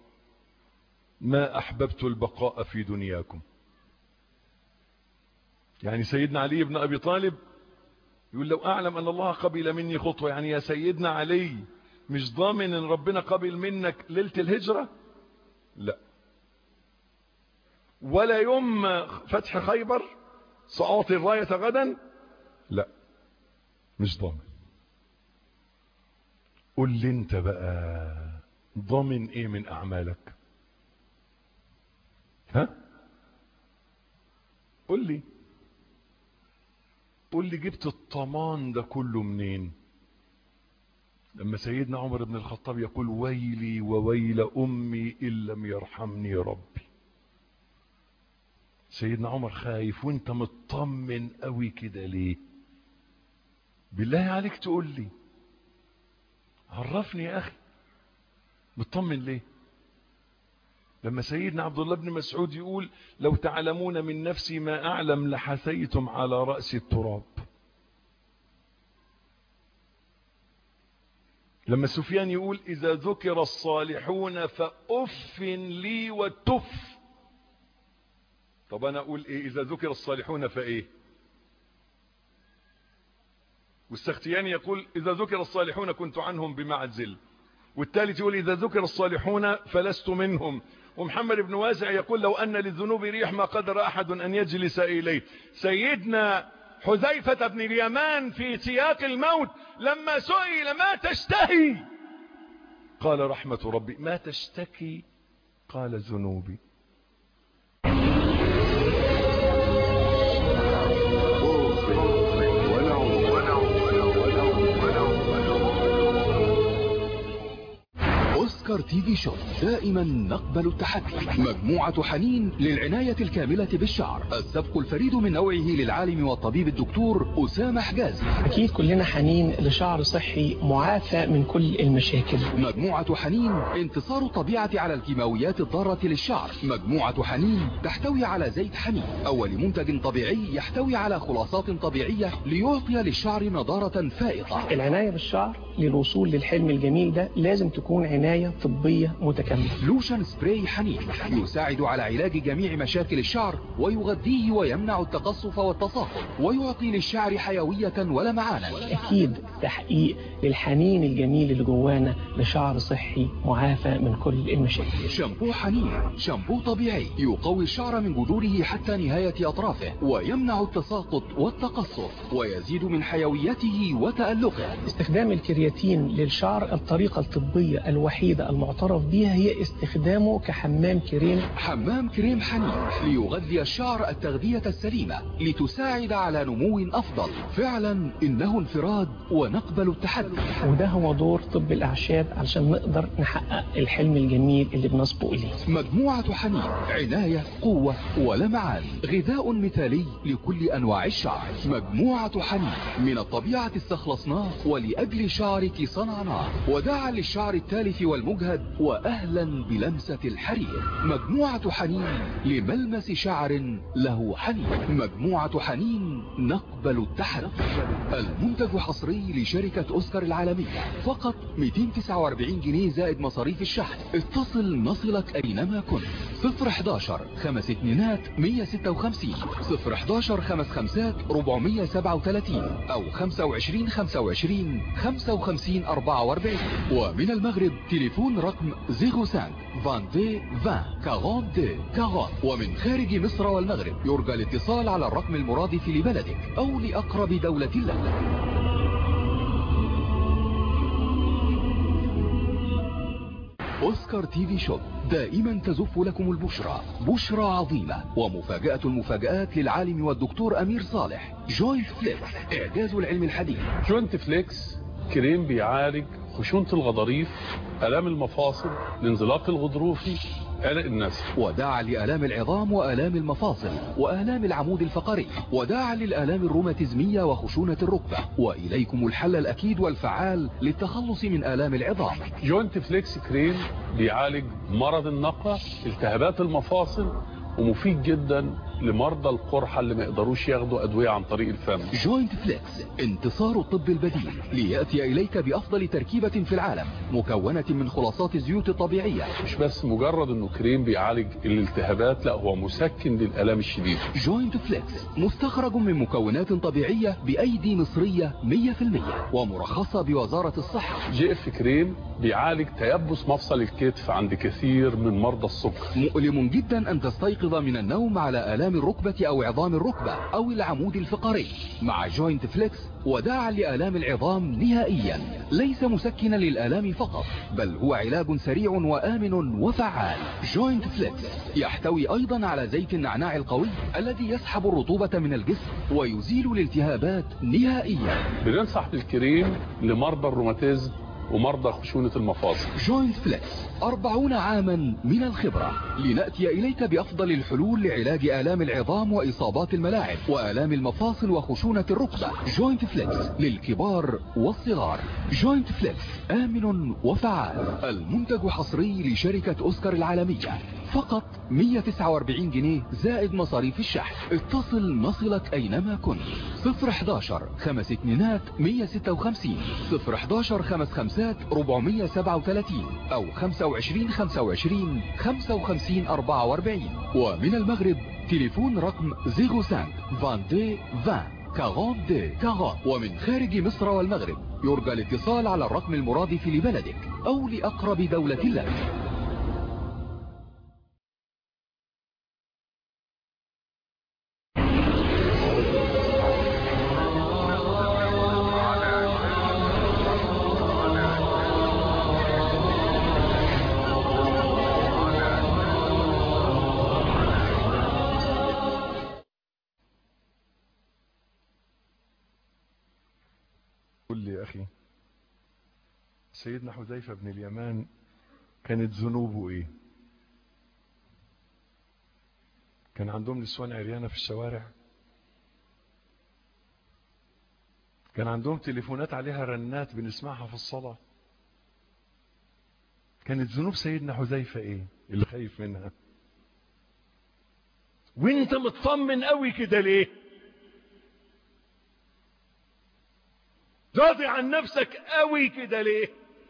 ما أحببت البقاء في دنياكم يعني سيدنا علي بن أبي طالب يقول لو أعلم أن الله قبل مني خطوة يعني يا سيدنا علي مش ضامن أن ربنا قبل منك ليلة الهجرة لا ولا يوم فتح خيبر سأعطي الراية غدا لا مش ضامن قول لي انت بقى ضامن ايه من اعمالك ها قول لي قول لي جبت الطمان ده كله منين لما سيدنا عمر بن الخطاب يقول ويلي وويل أمي إن لم يرحمني ربي سيدنا عمر خايف وانت مطمن قوي كده ليه بالله عليك تقول لي عرفني يا أخي مطمن ليه لما سيدنا عبد الله بن مسعود يقول لو تعلمون من نفسي ما أعلم لحثيتم على رأس التراب لما سفيان يقول إذا ذكر الصالحون فأف لي وتف طب أنا أقول إيه إذا ذكر الصالحون فإيه والسختياني يقول إذا ذكر الصالحون كنت عنهم بمعزل والثالث يقول إذا ذكر الصالحون فلست منهم ومحمد بن واسع يقول لو أن للذنوب ريح ما قدر أحد أن يجلس إليه سيدنا حذيفة بن اليمان في سياق الموت لما سئل ما تشتهي قال رحمة ربي ما تشتكي قال ذنوبي أوسكار تي في شو دائما نقبل التحدي مجموعة حنين للعناية الكاملة بالشعر السبق الفريد من نوعه للعالم والطبيب الدكتور أسامة حجازي أكيد كلنا حنين لشعر صحي معافى من كل المشاكل مجموعة حنين انتصار الطبيعة على الكيماويات الضارة للشعر مجموعة حنين تحتوي على زيت حنين أول منتج طبيعي يحتوي على خلاصات طبيعية ليعطي للشعر نضارة فائقة العناية بالشعر للوصول للحلم الجميل ده لازم تكون عناية طبية متكاملة لوشن سبراي حنين يساعد على علاج جميع مشاكل الشعر ويغذيه ويمنع التقصف والتصاقل ويعطي للشعر حيوية ولمعانا أكيد تحقيق للحنين الجميل اللي جوانا لشعر صحي معافى من كل المشاكل شامبو حنين شامبو طبيعي يقوي الشعر من جذوره حتى نهاية أطرافه ويمنع التساقط والتقصف ويزيد من حيويته وتألقه استخدام الكرياتين للشعر الطريقة الطبية الوحيدة المعترف بها هي استخدامه كحمام كريم حمام كريم حنين ليغذي الشعر التغذية السليمة لتساعد على نمو أفضل فعلا إنه انفراد ونقبل التحدي وده هو دور طب الأعشاب علشان نقدر نحقق الحلم الجميل اللي بنصبو إليه مجموعة حنين عناية قوة ولمعان غذاء مثالي لكل أنواع الشعر مجموعة حنين من الطبيعة استخلصناه ولأجل شعرك صنعناه وداعا للشعر التالف والمجهد وأهلا بلمسة الحرير مجموعة حنين لملمس شعر له حنين مجموعة حنين نقبل التحدي المنتج حصري لشركة أوسكار العالمية فقط 249 جنيه زائد مصاريف الشحن اتصل نصلك أينما كنت 011 خمس اتنينات 156 011 خمس خمسات 437 أو 25 25 55 44 ومن المغرب تليفون رقم 05 22 20 42 40 ومن خارج مصر والمغرب يرجى الاتصال على الرقم المرادف لبلدك أو لأقرب دولة لك أوسكار تي في شوب دائما تزف لكم البشرى بشرى عظيمة ومفاجأة المفاجآت للعالم والدكتور أمير صالح جوينت فليكس إعجاز العلم الحديث جوينت فليكس كريم بيعالج خشونة الغضاريف آلام المفاصل الانزلاق الغضروفي قلق النسل وداعا لآلام العظام وآلام المفاصل وآلام العمود الفقري وداعا للآلام الروماتيزمية وخشونة الركبة وإليكم الحل الأكيد والفعال للتخلص من آلام العظام جوينت فليكس كريم بيعالج مرض النقع التهابات المفاصل ومفيد جدا لمرضى القرحة اللي ما يقدروش ياخدوا أدوية عن طريق الفم جوينت فليكس انتصار الطب البديل ليأتي إليك بأفضل تركيبة في العالم مكونة من خلاصات الزيوت الطبيعية مش بس مجرد انه كريم بيعالج الالتهابات لا هو مسكن للآلام الشديدة جوينت فليكس مستخرج من مكونات طبيعية بأيدي مصرية 100% ومرخصة بوزارة الصحة جي اف كريم بيعالج تيبس مفصل الكتف عند كثير من مرضى السكر مؤلم جدا أن تستيقظ من النوم على آلام الركبة أو عظام الركبة أو العمود الفقري مع جوينت فليكس وداعا لآلام العظام نهائيا ليس مسكنا للآلام فقط بل هو علاج سريع وآمن وفعال جوينت فليكس يحتوي أيضا على زيت النعناع القوي الذي يسحب الرطوبة من الجسم ويزيل الالتهابات نهائيا بننصح بالكريم لمرضى الروماتيزم ومرضى خشونة المفاصل جوينت فليكس أربعون عاما من الخبرة لنأتي إليك بأفضل الحلول لعلاج آلام العظام وإصابات الملاعب وآلام المفاصل وخشونة الركبة جوينت فليكس للكبار والصغار جوينت فليكس آمن وفعال المنتج حصري لشركة أوسكار العالمية فقط 149 جنيه زائد مصاريف الشحن اتصل نصلك أينما كنت 011 خمس اتنينات 156 011 خمس خمسات 437 أو 25 25 55 44 ومن المغرب تليفون رقم 05 22 20 42 40 ومن خارج مصر والمغرب يرجى الاتصال على الرقم المرادف لبلدك أو لأقرب دولة لك قل لي يا أخي سيدنا حذيفة بن اليمان كانت ذنوبه إيه كان عندهم نسوان عريانة في الشوارع كان عندهم تليفونات عليها رنات بنسمعها في الصلاة كانت ذنوب سيدنا حذيفة ايه اللي خايف منها وانت مطمن قوي كده ليه راضي عن نفسك قوي كده ليه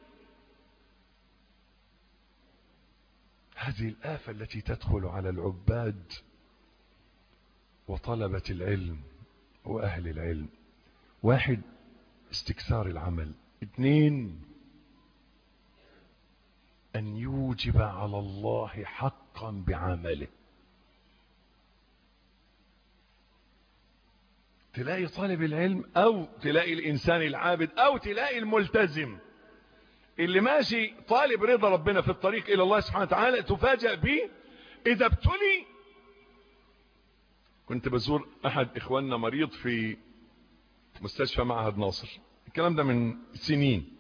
هذه الآفة التي تدخل على العباد وطلبة العلم وأهل العلم واحد استكثار العمل اثنين أن يوجب على الله حقا بعمله تلاقي طالب العلم أو تلاقي الإنسان العابد أو تلاقي الملتزم اللي ماشي طالب رضا ربنا في الطريق إلى الله سبحانه وتعالى تفاجأ به إذا ابتلي كنت بزور أحد إخواننا مريض في مستشفى معهد ناصر الكلام ده من سنين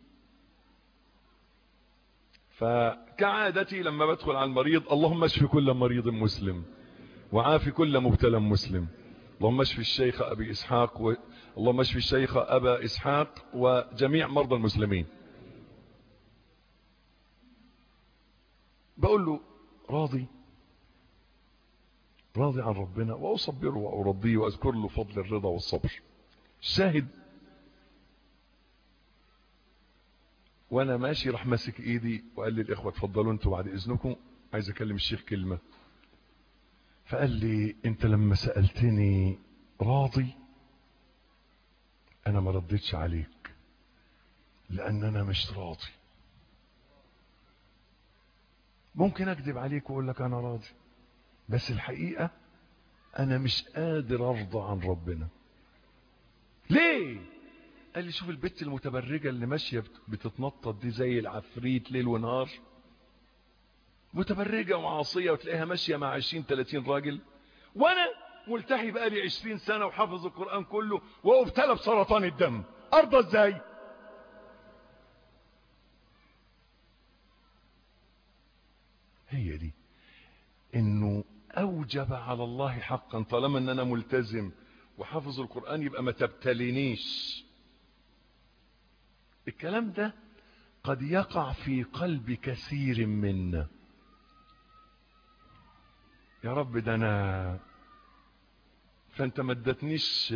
فكعادتي لما بدخل على المريض اللهم اشف كل مريض مسلم وعافي كل مبتلى مسلم اللهم اشف الشيخ أبي إسحاق و... اللهم اشف الشيخ أبا إسحاق وجميع مرضى المسلمين بقول له راضي راضي عن ربنا وأصبره وأرضيه وأذكر له فضل الرضا والصبر شاهد وانا ماشي راح ماسك ايدي وقال لي الاخوه اتفضلوا انتوا بعد اذنكم عايز اكلم الشيخ كلمه فقال لي انت لما سالتني راضي انا ما رديتش عليك لان انا مش راضي ممكن اكذب عليك واقول لك انا راضي بس الحقيقه انا مش قادر ارضى عن ربنا ليه قال لي شوف البت المتبرجة اللي ماشية بتتنطط دي زي العفريت ليل ونهار متبرجة وعاصية وتلاقيها ماشية مع 20 30 راجل وانا ملتحي بقالي 20 سنة وحافظ القرآن كله وابتلى بسرطان الدم ارضى ازاي هي دي انه اوجب على الله حقا طالما ان انا ملتزم وحافظ القرآن يبقى ما تبتلينيش الكلام ده قد يقع في قلب كثير منا يا رب ده انا فانت ما ادتنيش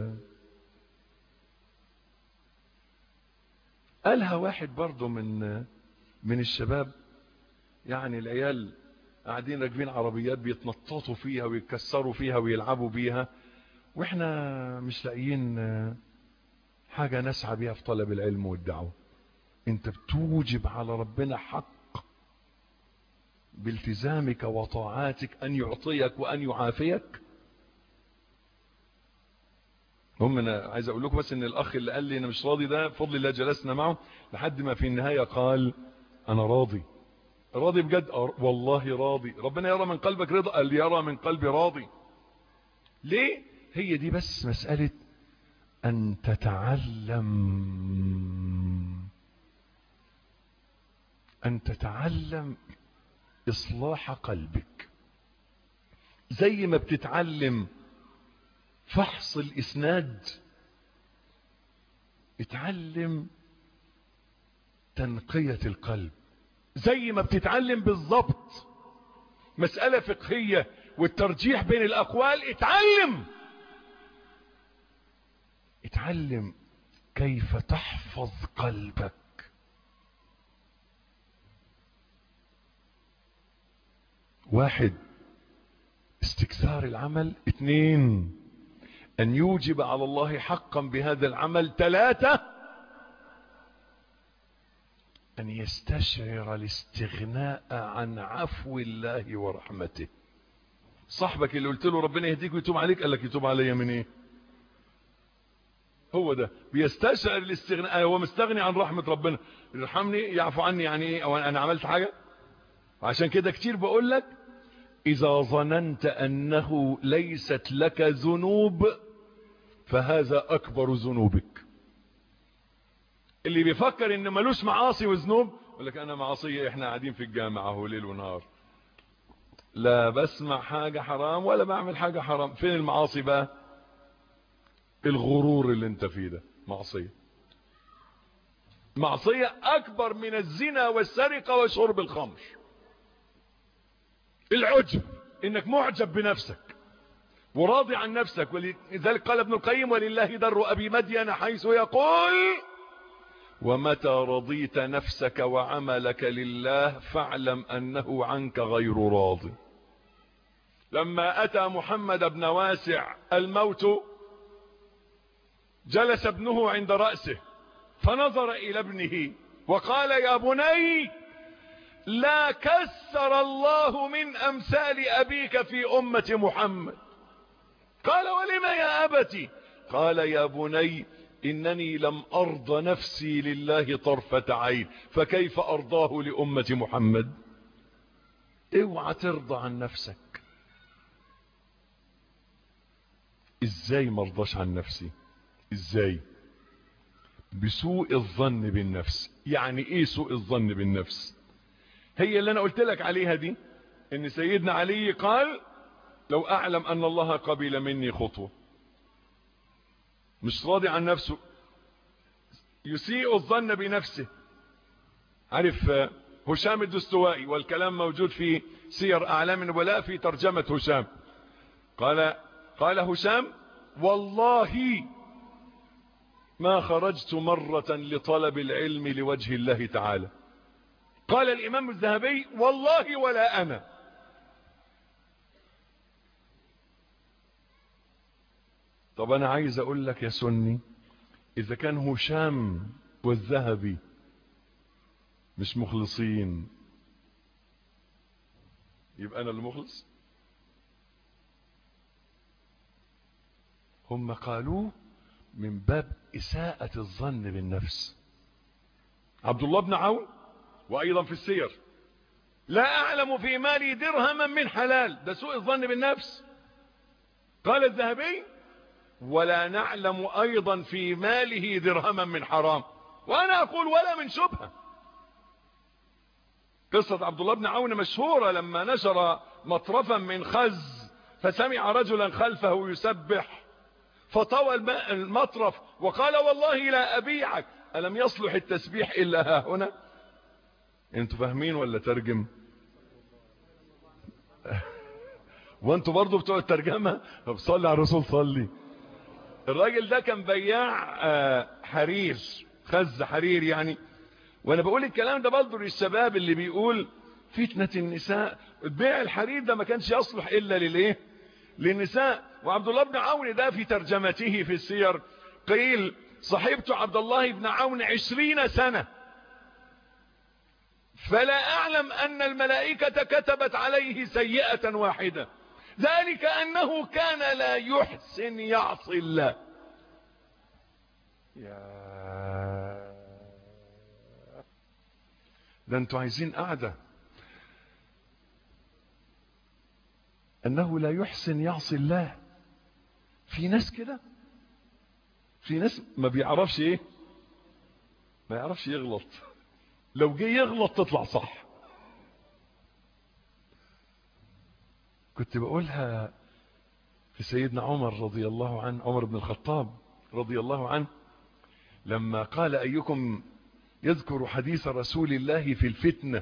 قالها واحد برضه من من الشباب يعني العيال قاعدين راكبين عربيات بيتنططوا فيها ويتكسروا فيها ويلعبوا بيها واحنا مش لاقيين حاجة نسعى بيها في طلب العلم والدعوة انت بتوجب على ربنا حق بالتزامك وطاعاتك ان يعطيك وان يعافيك هم انا عايز اقول لكم بس ان الاخ اللي قال لي انا مش راضي ده بفضل الله جلسنا معه لحد ما في النهاية قال انا راضي راضي بجد والله راضي ربنا يرى من قلبك رضا قال يرى من قلبي راضي ليه هي دي بس مسألة أن تتعلم أن تتعلم إصلاح قلبك زي ما بتتعلم فحص الإسناد اتعلم تنقية القلب زي ما بتتعلم بالضبط مسألة فقهية والترجيح بين الأقوال اتعلم اتعلم كيف تحفظ قلبك واحد استكثار العمل اثنين ان يوجب على الله حقا بهذا العمل ثلاثة ان يستشعر الاستغناء عن عفو الله ورحمته صاحبك اللي قلت له ربنا يهديك ويتوب عليك قال لك يتوب عليا من ايه هو ده بيستشعر الاستغناء هو مستغني عن رحمة ربنا يرحمني يعفو عني يعني ايه او انا عملت حاجة عشان كده كتير بقول لك اذا ظننت انه ليست لك ذنوب فهذا اكبر ذنوبك اللي بيفكر ان ملوش معاصي وذنوب يقول لك انا معاصية احنا قاعدين في الجامعة هو ليل ونهار لا بسمع حاجة حرام ولا بعمل حاجة حرام فين المعاصي بقى الغرور اللي انت فيه ده معصية معصية اكبر من الزنا والسرقة وشرب الخمر العجب انك معجب بنفسك وراضي عن نفسك ولذلك قال ابن القيم ولله در ابي مدين حيث يقول ومتى رضيت نفسك وعملك لله فاعلم انه عنك غير راض لما اتى محمد بن واسع الموت جلس ابنه عند رأسه فنظر الى ابنه وقال يا بني لا كسر الله من امثال ابيك في امة محمد قال ولم يا ابتي قال يا بني انني لم ارض نفسي لله طرفة عين فكيف ارضاه لامة محمد اوعى ترضى عن نفسك ازاي مرضاش عن نفسي ازاي بسوء الظن بالنفس يعني ايه سوء الظن بالنفس هي اللي انا قلت لك عليها دي ان سيدنا علي قال لو اعلم ان الله قبل مني خطوة مش راضي عن نفسه يسيء الظن بنفسه عارف هشام الدستوائي والكلام موجود في سير اعلام النبلاء في ترجمة هشام قال قال هشام والله ما خرجت مرة لطلب العلم لوجه الله تعالى قال الامام الذهبي والله ولا انا طب انا عايز اقول لك يا سني اذا كان هشام والذهبي مش مخلصين يبقى انا المخلص هم قالوه من باب اساءة الظن بالنفس عبد الله بن عون وايضا في السير لا اعلم في مالي درهما من حلال ده سوء الظن بالنفس قال الذهبي ولا نعلم ايضا في ماله درهما من حرام وانا اقول ولا من شبهة قصة عبد الله بن عون مشهورة لما نشر مطرفا من خز فسمع رجلا خلفه يسبح فطوى المطرف وقال والله لا ابيعك الم يصلح التسبيح الا ها هنا انتوا فاهمين ولا ترجم وانتوا برضو بتوع الترجمة طب صلي على الرسول صلي الراجل ده كان بياع حرير خز حرير يعني وانا بقول الكلام ده برضو للشباب اللي بيقول فتنة النساء بيع الحرير ده ما كانش يصلح الا للايه للنساء وعبد الله بن عون ده في ترجمته في السير قيل صحبت عبد الله بن عون عشرين سنة فلا اعلم ان الملائكة كتبت عليه سيئة واحدة ذلك انه كان لا يحسن يعصي الله يا ده انتوا عايزين قعدة انه لا يحسن يعصي الله في ناس كده في ناس ما بيعرفش ايه ما يعرفش يغلط لو جه يغلط تطلع صح كنت بقولها في سيدنا عمر رضي الله عنه عمر بن الخطاب رضي الله عنه لما قال أيكم يذكر حديث رسول الله في الفتنة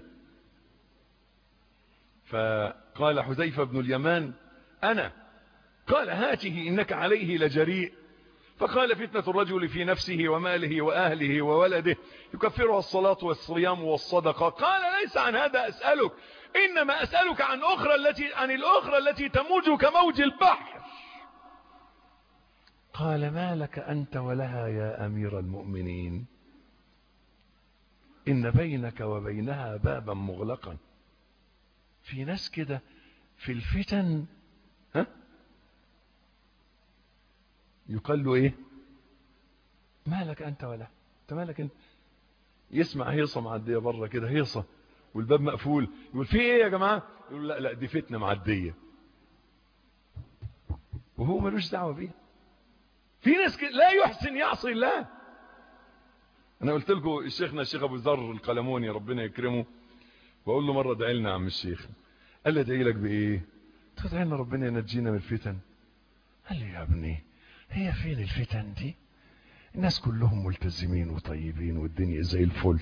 فقال حذيفة بن اليمان أنا قال هاته إنك عليه لجريء فقال فتنة الرجل في نفسه وماله وأهله وولده يكفرها الصلاة والصيام والصدقة قال ليس عن هذا أسألك إنما أسألك عن أخرى التي عن الأخرى التي تموج كموج البحر قال ما لك أنت ولها يا أمير المؤمنين إن بينك وبينها بابا مغلقا في ناس كده في الفتن ها يقال له ايه مالك انت ولا انت مالك انت يسمع هيصه معديه بره كده هيصه والباب مقفول يقول في ايه يا جماعه يقول لا لا دي فتنه معديه وهو ملوش دعوه بيها في ناس كده لا يحسن يعصي الله انا قلت لكم شيخنا الشيخ ابو ذر القلموني ربنا يكرمه بقول له مره ادعي لنا يا عم الشيخ قال لي ادعي لك بايه تدعي لنا ربنا ينجينا من الفتن قال لي يا ابني هي فين الفتن دي الناس كلهم ملتزمين وطيبين والدنيا زي الفل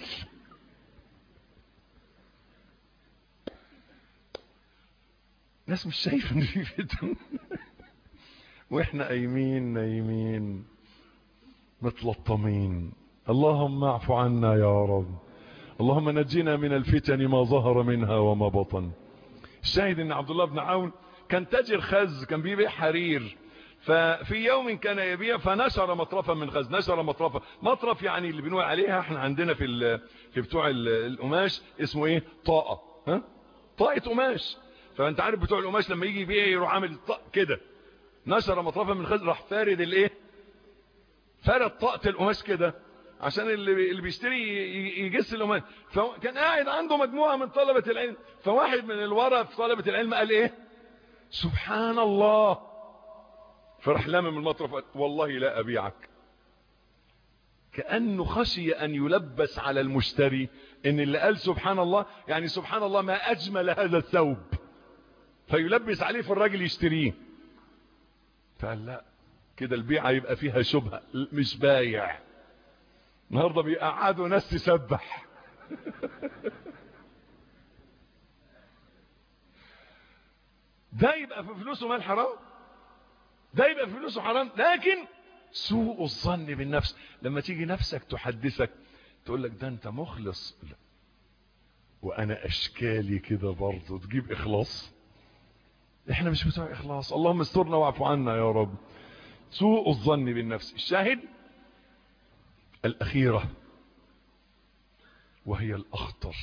ناس مش شايفه ان في فتن واحنا قايمين نايمين متلطمين اللهم اعف عنا يا رب اللهم نجينا من الفتن ما ظهر منها وما بطن الشاهد ان عبد الله بن عون كان تاجر خز كان بيبيع حرير ففي يوم كان يبيع فنشر مطرفا من خز نشر مطرفا مطرف يعني اللي بنقول عليها احنا عندنا في ال- في بتوع ال- القماش اسمه ايه طاقه ها طاقه قماش فانت عارف بتوع القماش لما يجي يبيع يروح عامل طاق كده نشر مطرفا من خز راح فارد الايه فرد طاقه القماش كده عشان اللي بي- اللي بيشتري ي- يجس القماش فكان قاعد عنده مجموعه من طلبه العلم فواحد من الورا في طلبه العلم قال ايه سبحان الله فراح لامم المطرف قال والله لا أبيعك كأنه خشي أن يلبس على المشتري إن اللي قال سبحان الله يعني سبحان الله ما أجمل هذا الثوب فيلبس عليه فالراجل يشتريه فقال لا كده البيعة يبقى فيها شبهة مش بايع النهاردة بيقعدوا ناس تسبح ده يبقى في فلوسه مال حرام ده يبقى في فلوسه حرام لكن سوء الظن بالنفس لما تيجي نفسك تحدثك تقول لك ده انت مخلص لا. وانا اشكالي كده برضه تجيب اخلاص احنا مش بتوع اخلاص اللهم استرنا واعف عنا يا رب سوء الظن بالنفس الشاهد الاخيره وهي الاخطر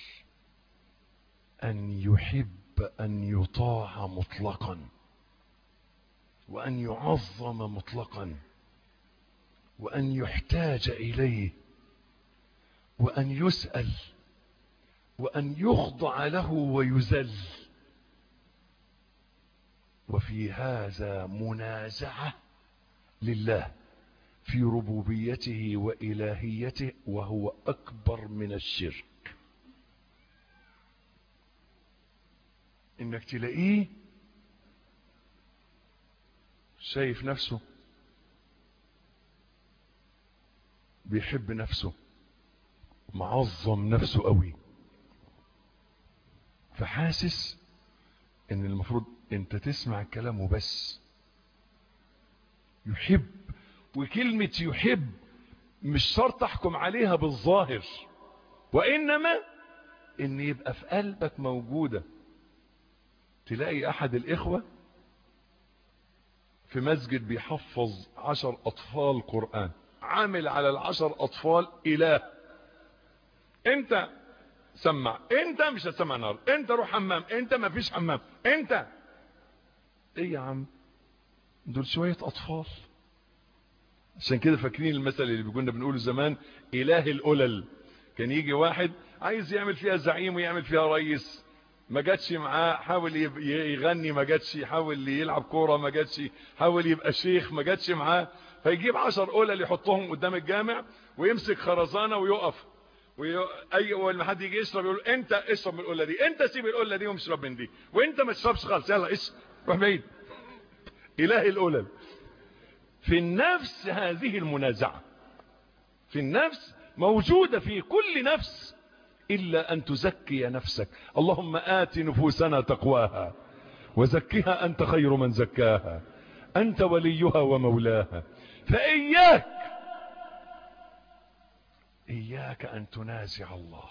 ان يحب ان يطاع مطلقا وأن يعظم مطلقا وأن يحتاج إليه وأن يسأل وأن يخضع له ويذل وفي هذا منازعة لله في ربوبيته وإلهيته وهو أكبر من الشرك إنك تلاقيه شايف نفسه بيحب نفسه معظم نفسه قوي فحاسس ان المفروض انت تسمع كلامه بس يحب وكلمة يحب مش شرط تحكم عليها بالظاهر وانما ان يبقى في قلبك موجودة تلاقي احد الاخوة في مسجد بيحفظ عشر أطفال قرآن عامل على العشر أطفال إله أنت سمع أنت مش هتسمع نار أنت روح حمام أنت ما فيش حمام أنت إيه يا عم دول شوية أطفال عشان كده فاكرين المثل اللي كنا بنقوله زمان إله الأولل كان يجي واحد عايز يعمل فيها زعيم ويعمل فيها رئيس ما جاتش معاه حاول يب- يغني ما جاتش حاول يلعب كوره ما جاتش حاول يبقى شيخ ما جاتش معاه فيجيب عشر قلل يحطهم قدام الجامع ويمسك خرزانه ويقف واي اول ما حد يجي يشرب يقول انت اشرب من القله دي انت سيب القله دي واشرب من دي وانت ما تشربش خالص يلا اشرب روح بعيد اله القلل في النفس هذه المنازعه في النفس موجوده في كل نفس الا ان تزكي نفسك اللهم ات نفوسنا تقواها وزكها انت خير من زكاها انت وليها ومولاها فاياك إياك أن تنازع الله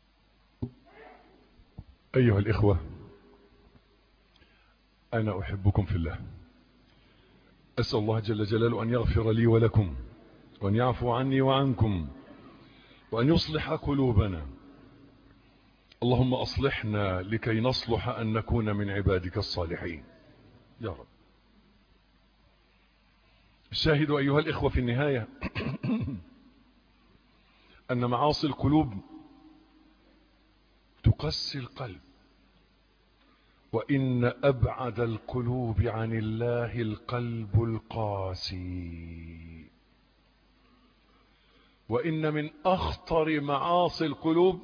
أيها الإخوة أنا أحبكم في الله أسأل الله جل جلاله أن يغفر لي ولكم وأن يعفو عني وعنكم وأن يصلح قلوبنا اللهم أصلحنا لكي نصلح أن نكون من عبادك الصالحين يا رب الشاهد أيها الإخوة في النهاية أن معاصي القلوب تقسي القلب وإن أبعد القلوب عن الله القلب القاسي وإن من أخطر معاصي القلوب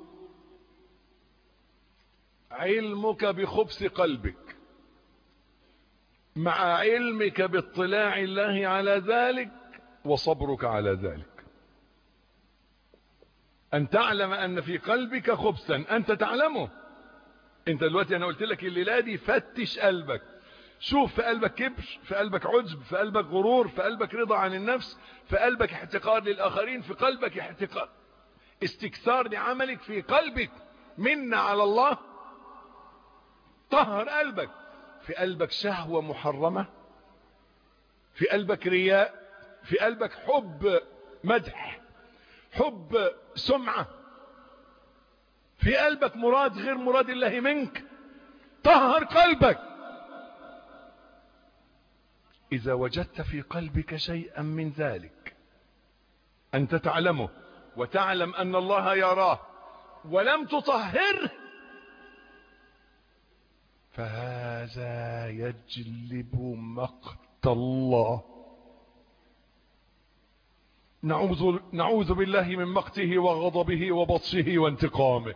علمك بخبث قلبك مع علمك باطلاع الله على ذلك وصبرك على ذلك أن تعلم أن في قلبك خبثا أنت تعلمه أنت دلوقتي أنا قلت لك الليلة دي فتش قلبك شوف في قلبك كبر في قلبك عجب في قلبك غرور في قلبك رضا عن النفس في قلبك احتقار للآخرين في قلبك احتقار استكثار لعملك في قلبك منا على الله طهر قلبك في قلبك شهوة محرمة في قلبك رياء في قلبك حب مدح حب سمعة في قلبك مراد غير مراد الله منك طهر قلبك إذا وجدت في قلبك شيئا من ذلك أنت تعلمه وتعلم أن الله يراه ولم تطهره فهذا يجلب مقت الله نعوذ, نعوذ بالله من مقته وغضبه وبطشه وانتقامه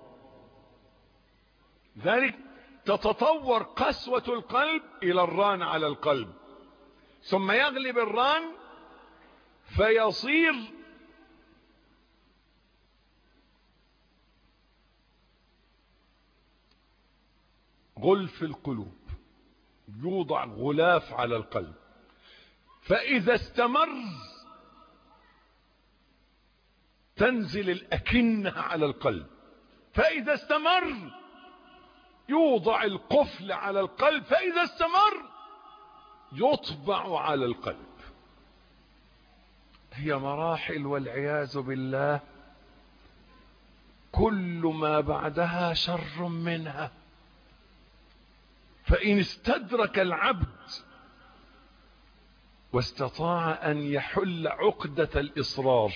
ذلك تتطور قسوة القلب إلى الران على القلب ثم يغلب الران فيصير غلف القلوب يوضع غلاف على القلب فإذا استمر تنزل الأكنة على القلب فإذا استمر يوضع القفل على القلب فإذا استمر يطبع على القلب هي مراحل والعياذ بالله كل ما بعدها شر منها فإن استدرك العبد واستطاع أن يحل عقدة الإصرار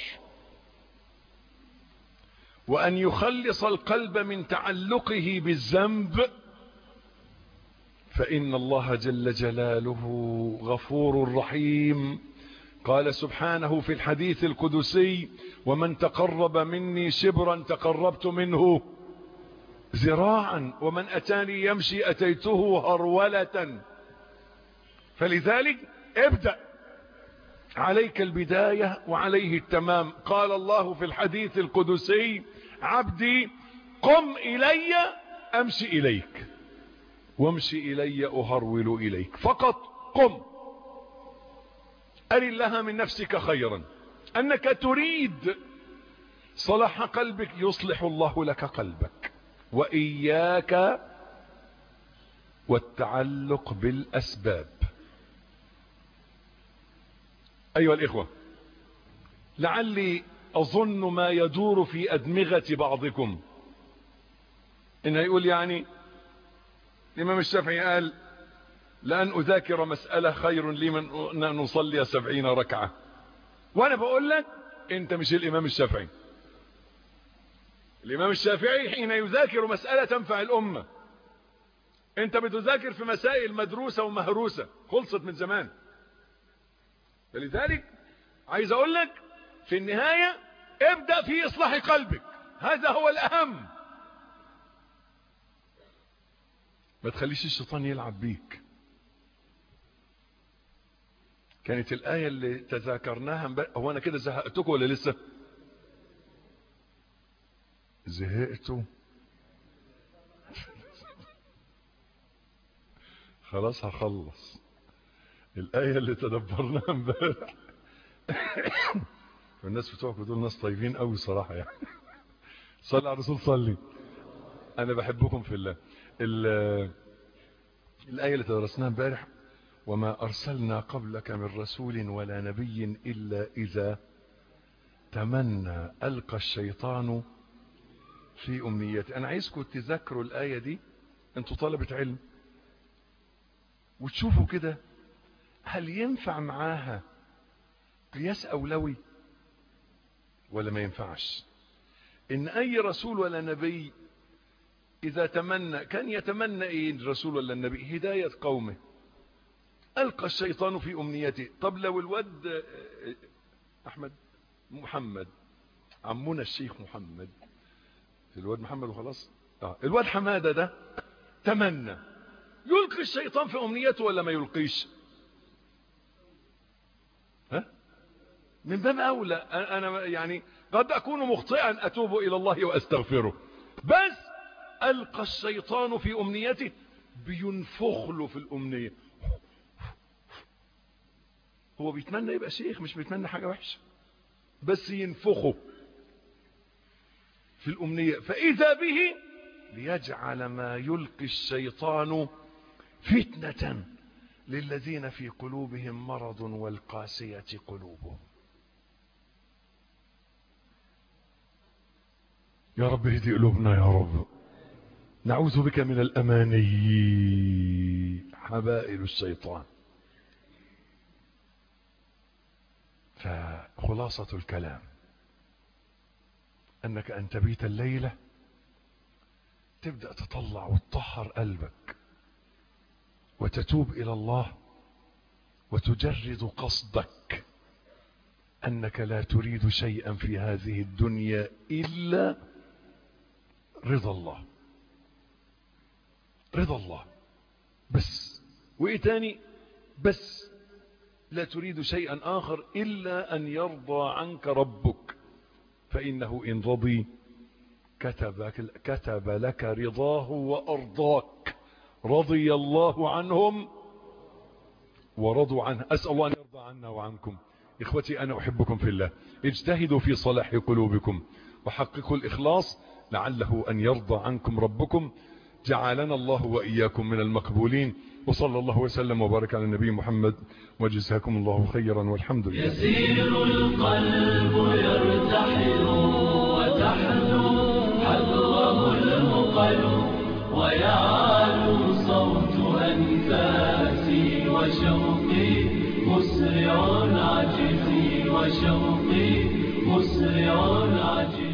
وأن يخلص القلب من تعلقه بالذنب فإن الله جل جلاله غفور رحيم قال سبحانه في الحديث القدسي ومن تقرب مني شبرا تقربت منه ذراعا ومن أتاني يمشي أتيته هرولة فلذلك ابدأ عليك البداية وعليه التمام قال الله في الحديث القدسي عبدي قم إلي أمشي إليك وامشي إلي أهرول إليك فقط قم أري الله من نفسك خيرا أنك تريد صلاح قلبك يصلح الله لك قلبك وإياك والتعلق بالأسباب أيها الإخوة لعلي أظن ما يدور في أدمغة بعضكم إنه يقول يعني الإمام الشافعي قال لأن أذاكر مسألة خير لي من أن نصلي سبعين ركعة وأنا بقول لك أنت مش الإمام الشافعي الإمام الشافعي حين يذاكر مسألة تنفع الأمة أنت بتذاكر في مسائل مدروسة ومهروسة خلصت من زمان فلذلك عايز أقول لك في النهاية ابدأ في إصلاح قلبك هذا هو الأهم ما تخليش الشيطان يلعب بيك كانت الآية اللي تذاكرناها امبارح- هو أنا كده زهقتكم ولا لسه زهقتوا خلاص هخلص الآية اللي تدبرناها امبارح والناس بتوعكم دول ناس طيبين قوي صراحة يعني صلي على الرسول صلي أنا بحبكم في الله ال- الآية اللي تدرسناها امبارح وما أرسلنا قبلك من رسول ولا نبي إلا إذا تمنى ألقى الشيطان في أمنيته أنا عايزكم تذكروا الآية دي أنتوا طلبة علم وتشوفوا كده هل ينفع معاها قياس أولوي ولا ما ينفعش إن أي رسول ولا نبي إذا تمنى كان يتمنى إيه الرسول ولا النبي هداية قومه ألقى الشيطان في أمنيته طب لو الواد آه، أحمد محمد عمنا الشيخ محمد الواد محمد وخلاص آه. الواد حمادة ده تمنى يلقي الشيطان في أمنيته ولا ما يلقيش ها من باب أولى أنا يعني قد أكون مخطئا أتوب إلى الله وأستغفره بس ألقى الشيطان في أمنيته بينفخ له في الأمنية هو بيتمنى يبقى شيخ مش بيتمنى حاجة وحشة بس ينفخه في الأمنية فإذا به ليجعل ما يلقي الشيطان فتنة للذين في قلوبهم مرض والقاسية قلوبهم يا رب اهدي قلوبنا يا رب نعوذ بك من الأماني حبائل الشيطان فخلاصة الكلام أنك أن تبيت الليلة تبدأ تطلع وتطهر قلبك وتتوب إلى الله وتجرد قصدك أنك لا تريد شيئا في هذه الدنيا إلا رضا الله رضا الله بس وإيه تاني بس لا تريد شيئا آخر إلا أن يرضى عنك ربك فإنه إن رضي كتب, كتب لك رضاه وأرضاك رضي الله عنهم ورضوا عنه أسأل الله أن يرضى عنا وعنكم إخوتي أنا أحبكم في الله اجتهدوا في صلاح قلوبكم وحققوا الإخلاص لعله أن يرضى عنكم ربكم جعلنا الله وإياكم من المقبولين وصلى الله وسلم وبارك على النبي محمد وجزاكم الله خيرا والحمد لله يسير القلب يرتحل وتحلو حذره المقل ويعلو صوت أنفاسي وشوقي مسرع عجزي وشوقي مسرع عجزي